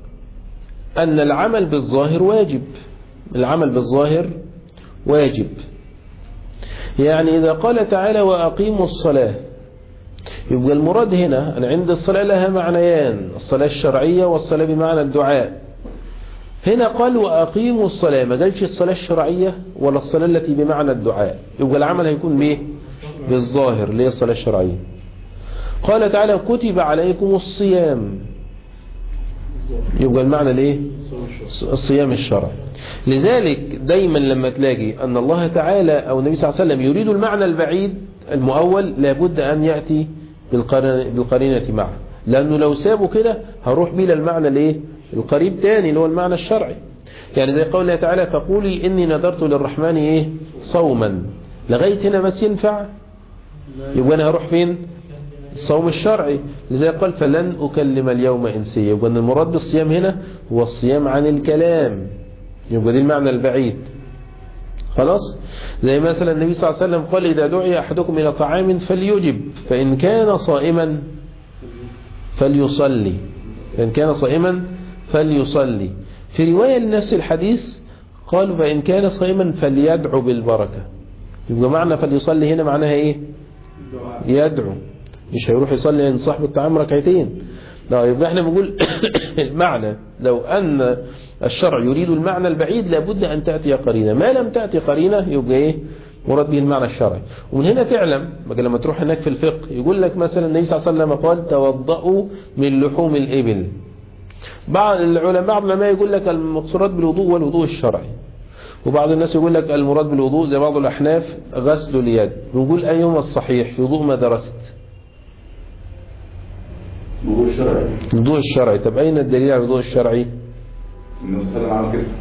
أن العمل بالظاهر واجب العمل بالظاهر واجب يعني إذا قال تعالى وأقيموا الصلاة يبقى المراد هنا أن عند الصلاة لها معنيان الصلاة الشرعية والصلاة بمعنى الدعاء هنا قال وأقيموا الصلاة ما قالش الصلاة الشرعية ولا الصلاة التي بمعنى الدعاء يبقى العمل هيكون بإيه بالظاهر اللي هي الصلاة الشرعية قال تعالى كتب عليكم الصيام يبقى المعنى الايه الصيام الشرعي لذلك دايما لما تلاقي أن الله تعالى أو النبي صلى الله عليه وسلم يريد المعنى البعيد المؤول لابد أن يأتي بالقرينة, بالقرينة معه لأنه لو سابه كده هروح بيه للمعنى الايه القريب تاني اللي هو المعنى الشرعي يعني زي قول الله تعالى فقولي إني نذرت للرحمن إيه صوما لغاية هنا بس ينفع يبقى أنا هروح فين الصوم الشرعي لذلك قال فلن أكلم اليوم إنسيا يبقى أن المراد بالصيام هنا هو الصيام عن الكلام يبقى دي المعنى البعيد خلاص زي مثلا النبي صلى الله عليه وسلم قال إذا دعي أحدكم إلى طعام فليجب فإن كان صائما فليصلي فإن كان صائما فليصلي في رواية لنفس الحديث قال فإن كان صائما فليدعو بالبركة يبقى معنى فليصلي هنا معناها إيه يدعو مش هيروح يصلي عند صاحب الطعام ركعتين لا يبقى احنا بنقول المعنى لو أن الشرع يريد المعنى البعيد لابد أن تأتي قرينة ما لم تأتي قرينة يبقى إيه مراد به المعنى الشرعي ومن هنا تعلم بقى لما تروح هناك في الفقه يقول لك مثلا النبي صلى الله عليه وسلم قال توضأوا من لحوم الإبل بعض العلماء بعض العلماء يقول لك المقصورات بالوضوء والوضوء الشرعي وبعض الناس يقول لك المراد بالوضوء زي بعض الأحناف غسل اليد نقول أيهما الصحيح في وضوء ما درست وضوء الشرعي الوضوء الشرعي طب أين الدليل على الوضوء الشرعي النبي صلى الله عليه وسلم عمل كده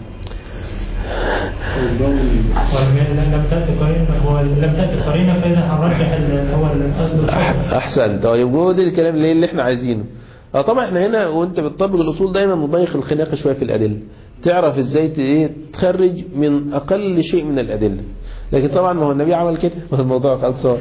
لم تأتي قرينة هو لم تأتي قرينة فإذا هنرجح ال- هو القصد الصحيح أحسن طيب هو ده الكلام اللي, اللي احنا عايزينه اه طبعا احنا هنا وانت بتطبق الأصول دايما مضيق الخناقة شوية في الأدلة تعرف ازاي ت- ايه تخرج من أقل شيء من الأدلة لكن طبعا ما هو النبي عمل كده ما هو الموضوع خلصان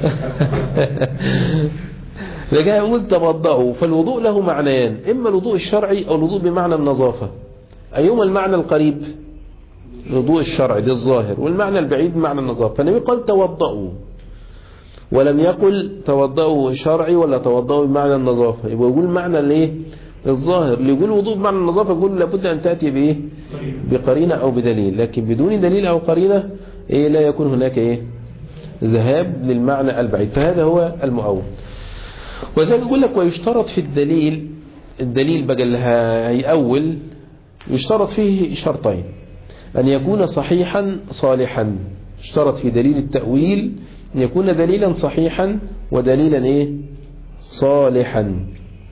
فجاء يقول توضأوا فالوضوء له معنيان إما الوضوء الشرعي أو الوضوء بمعنى النظافة أيهما المعنى القريب الوضوء الشرعي ده الظاهر والمعنى البعيد بمعنى النظافة فالنبي قال توضأوا ولم يقل توضأوا شرعي ولا توضأوا بمعنى النظافة يبقى يقول معنى الايه الظاهر اللي يقول وضوء بمعنى النظافة يقول لابد أن تأتي بإيه بقرينة أو بدليل لكن بدون دليل أو قرينة إيه لا يكون هناك إيه ذهاب للمعنى البعيد فهذا هو المؤول وذلك يقول لك ويشترط في الدليل الدليل بقى اللي هيأول يشترط فيه شرطين أن يكون صحيحا صالحا اشترط في دليل التأويل أن يكون دليلا صحيحا ودليلا إيه صالحا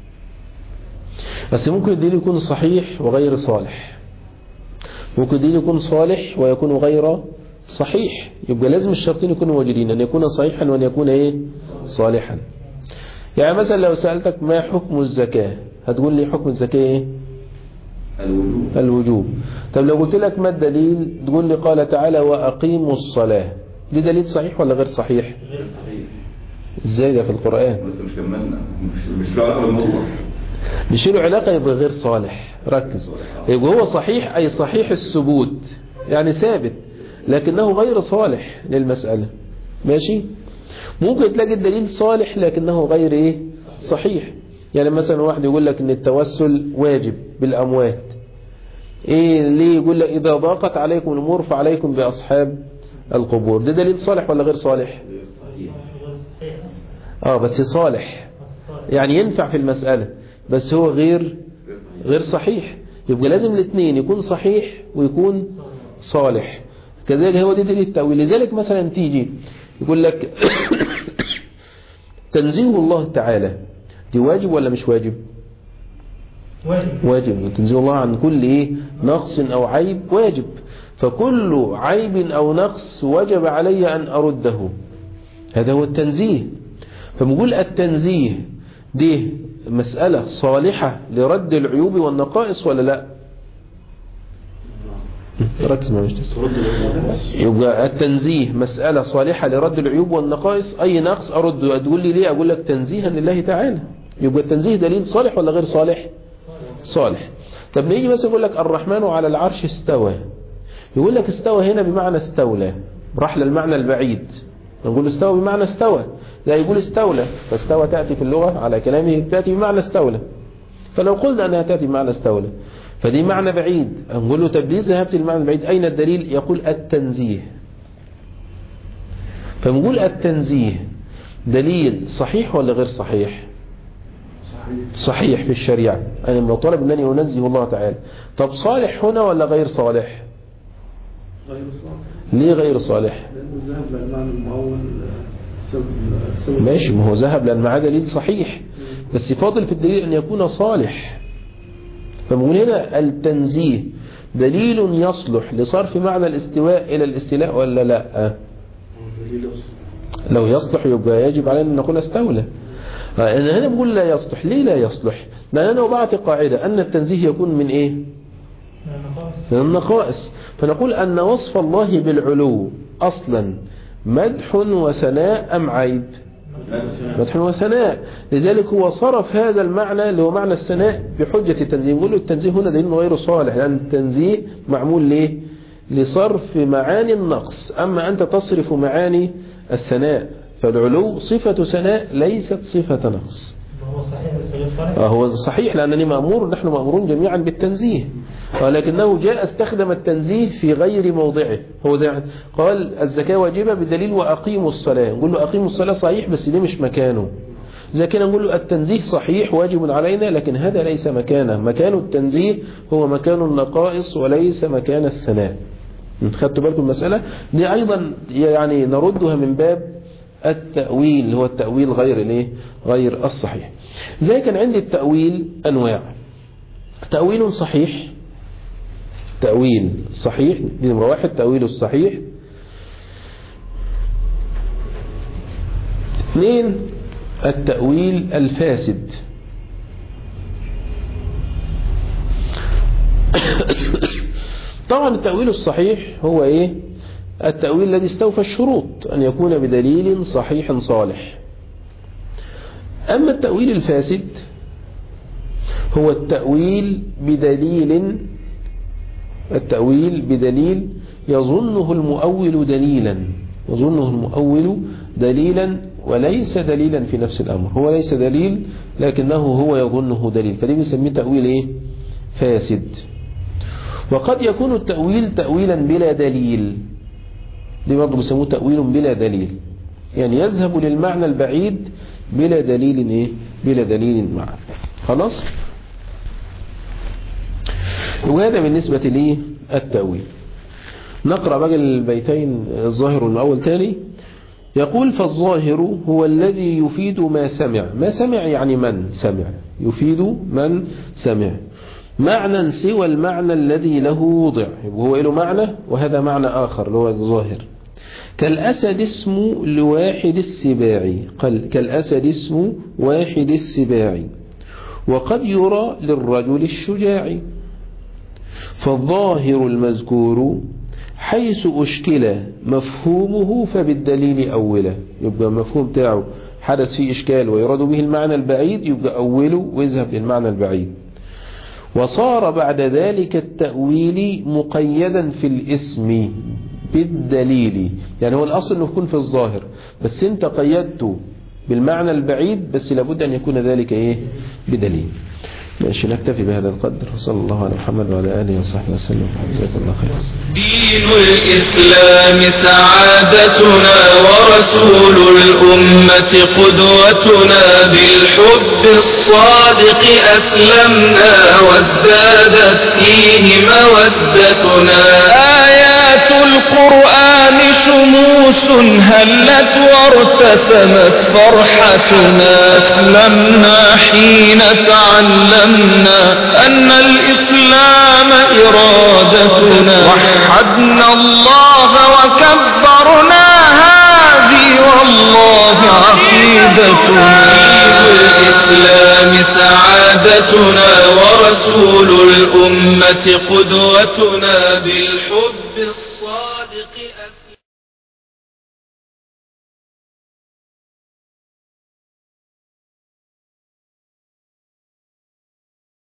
بس ممكن الدليل يكون صحيح وغير صالح ممكن الدليل يكون صالح ويكون غير صحيح يبقى لازم الشرطين يكونوا موجودين أن يكون صحيحا وأن يكون إيه صالحا يعني مثلا لو سألتك ما حكم الزكاة هتقول لي حكم الزكاة إيه الوجوب الوجوب طب لو قلت لك ما الدليل تقول لي قال تعالى وأقيموا الصلاة دي دليل صحيح ولا غير صحيح ازاي ده في القرآن بس مش كملنا مش مش له علاقه بالموضوع مش له علاقة يبقى غير صالح ركز يبقى هو صحيح أي صحيح الثبوت يعني ثابت لكنه غير صالح للمسألة ماشي ممكن تلاقي الدليل صالح لكنه غير ايه صحيح يعني مثلا واحد يقول لك ان التوسل واجب بالأموات ايه ليه يقول لك اذا ضاقت عليكم الامور فعليكم باصحاب القبور ده دليل صالح ولا غير صالح اه بس صالح يعني ينفع في المسألة بس هو غير غير صحيح يبقى لازم الاثنين يكون صحيح ويكون صالح كذلك هو دي دليل التأويل لذلك مثلا تيجي يقول لك تنزيه الله تعالى دي واجب ولا مش واجب واجب واجب تنزيه الله عن كل ايه نقص او عيب واجب فكل عيب او نقص وجب علي ان ارده هذا هو التنزيه فبنقول التنزيه دي مسألة صالحة لرد العيوب والنقائص ولا لا ركز ما مش تسمع. يبقى التنزيه مسألة صالحة لرد العيوب والنقائص أي نقص أرد تقول لي ليه أقول لك تنزيها لله تعالى يبقى التنزيه دليل صالح ولا غير صالح صالح طب نيجي مثلا يقول لك الرحمن على العرش استوى يقول لك استوى هنا بمعنى استولى راح للمعنى البعيد نقول استوى بمعنى استوى لا يقول استولى فاستوى تأتي في اللغة على كلامه تأتي بمعنى استولى فلو قلنا أنها تأتي بمعنى استولى فدي معنى بعيد نقول له طب ليه ذهبت للمعنى البعيد أين الدليل يقول التنزيه فنقول التنزيه دليل صحيح ولا غير صحيح صحيح في الشريعة أنا لما طلب أنني أنزه الله تعالى طب صالح هنا ولا غير صالح غير صالح ليه غير صالح لأنه ذهب للمعنى المؤول سبب سبب ماشي ما هو ذهب لأن معاه دليل صحيح بس فاضل في الدليل أن يكون صالح فمن هنا التنزيه دليل يصلح لصرف معنى الاستواء إلى الاستيلاء ولا لا دليل أصل لو يصلح يبقى يجب علينا أن نقول استولى آه، أنا هنا بقول لا يصلح ليه لا يصلح لأن أنا وضعت قاعدة أن التنزيه يكون من إيه من النقائص من النقائص فنقول أن وصف الله بالعلو أصلا مدح وثناء أم عيب مدح وثناء لذلك هو صرف هذا المعنى اللي هو معنى الثناء بحجة التنزيه يقول له التنزيه هنا دليل غير صالح لأن التنزيه معمول ليه لصرف معاني النقص أما أنت تصرف معاني الثناء فالعلو صفة ثناء ليست صفة نقص هو صحيح بس غير صالح آه، هو صحيح لأنني مأمور نحن مأمورون جميعا بالتنزيه ولكنه جاء استخدم التنزيه في غير موضعه هو زي ما قال الزكاة واجبة بدليل وأقيموا الصلاة نقول له أقيموا الصلاة صحيح بس ده مش مكانه زي كده نقول له التنزيه صحيح واجب علينا لكن هذا ليس مكانه مكان التنزيه هو مكان النقائص وليس مكان الثناء خدتوا بالكم المسألة دي أيضا يعني نردها من باب التأويل اللي هو التأويل غير الايه غير الصحيح زي كان عندي التأويل أنواع تأويل صحيح تأويل صحيح دي نمرة واحد تأويل الصحيح اثنين التأويل الفاسد طبعا التأويل الصحيح هو ايه التأويل الذي استوفى الشروط أن يكون بدليل صحيح صالح أما التأويل الفاسد هو التأويل بدليل التأويل بدليل يظنه المؤول دليلا يظنه المؤول دليلا وليس دليلا في نفس الأمر هو ليس دليل لكنه هو يظنه دليل فدي بنسميه تأويل إيه؟ فاسد وقد يكون التأويل تأويلا بلا دليل دي برضه بيسموه تأويل بلا دليل يعني يذهب للمعنى البعيد بلا دليل ايه بلا دليل معه خلاص وهذا بالنسبة لي التأويل نقرأ بقى البيتين الظاهر والأول تاني يقول فالظاهر هو الذي يفيد ما سمع ما سمع يعني من سمع يفيد من سمع معنى سوى المعنى الذي له وضع هو له معنى وهذا معنى آخر اللي هو الظاهر كالأسد اسم لواحد السباع قال كالأسد اسم واحد السباع وقد يرى للرجل الشجاع فالظاهر المذكور حيث أشكل مفهومه فبالدليل أوله يبقى مفهوم تاعه حدث فيه إشكال ويراد به المعنى البعيد يبقى أوله ويذهب للمعنى البعيد وصار بعد ذلك التأويل مقيدا في الاسم بالدليل يعني هو الأصل أنه يكون في الظاهر بس انت قيدته بالمعنى البعيد بس لابد أن يكون ذلك إيه بدليل ماشي نكتفي بهذا القدر وصلى الله على محمد وعلى آله وصحبه وسلم جزاكم الله خيرا دين الإسلام سعادتنا ورسول الأمة قدوتنا بالحب الصادق أسلمنا وازدادت فيه مودتنا آيات القرآن شموس هلت وارتسمت فرحتنا أسلمنا حين تعلمنا أن الإسلام إرادتنا وحدنا الله وكبرنا هذه والله عقيدتنا الإسلام سعادتنا ورسول الأمة قدوتنا بالحب الصادق أسلم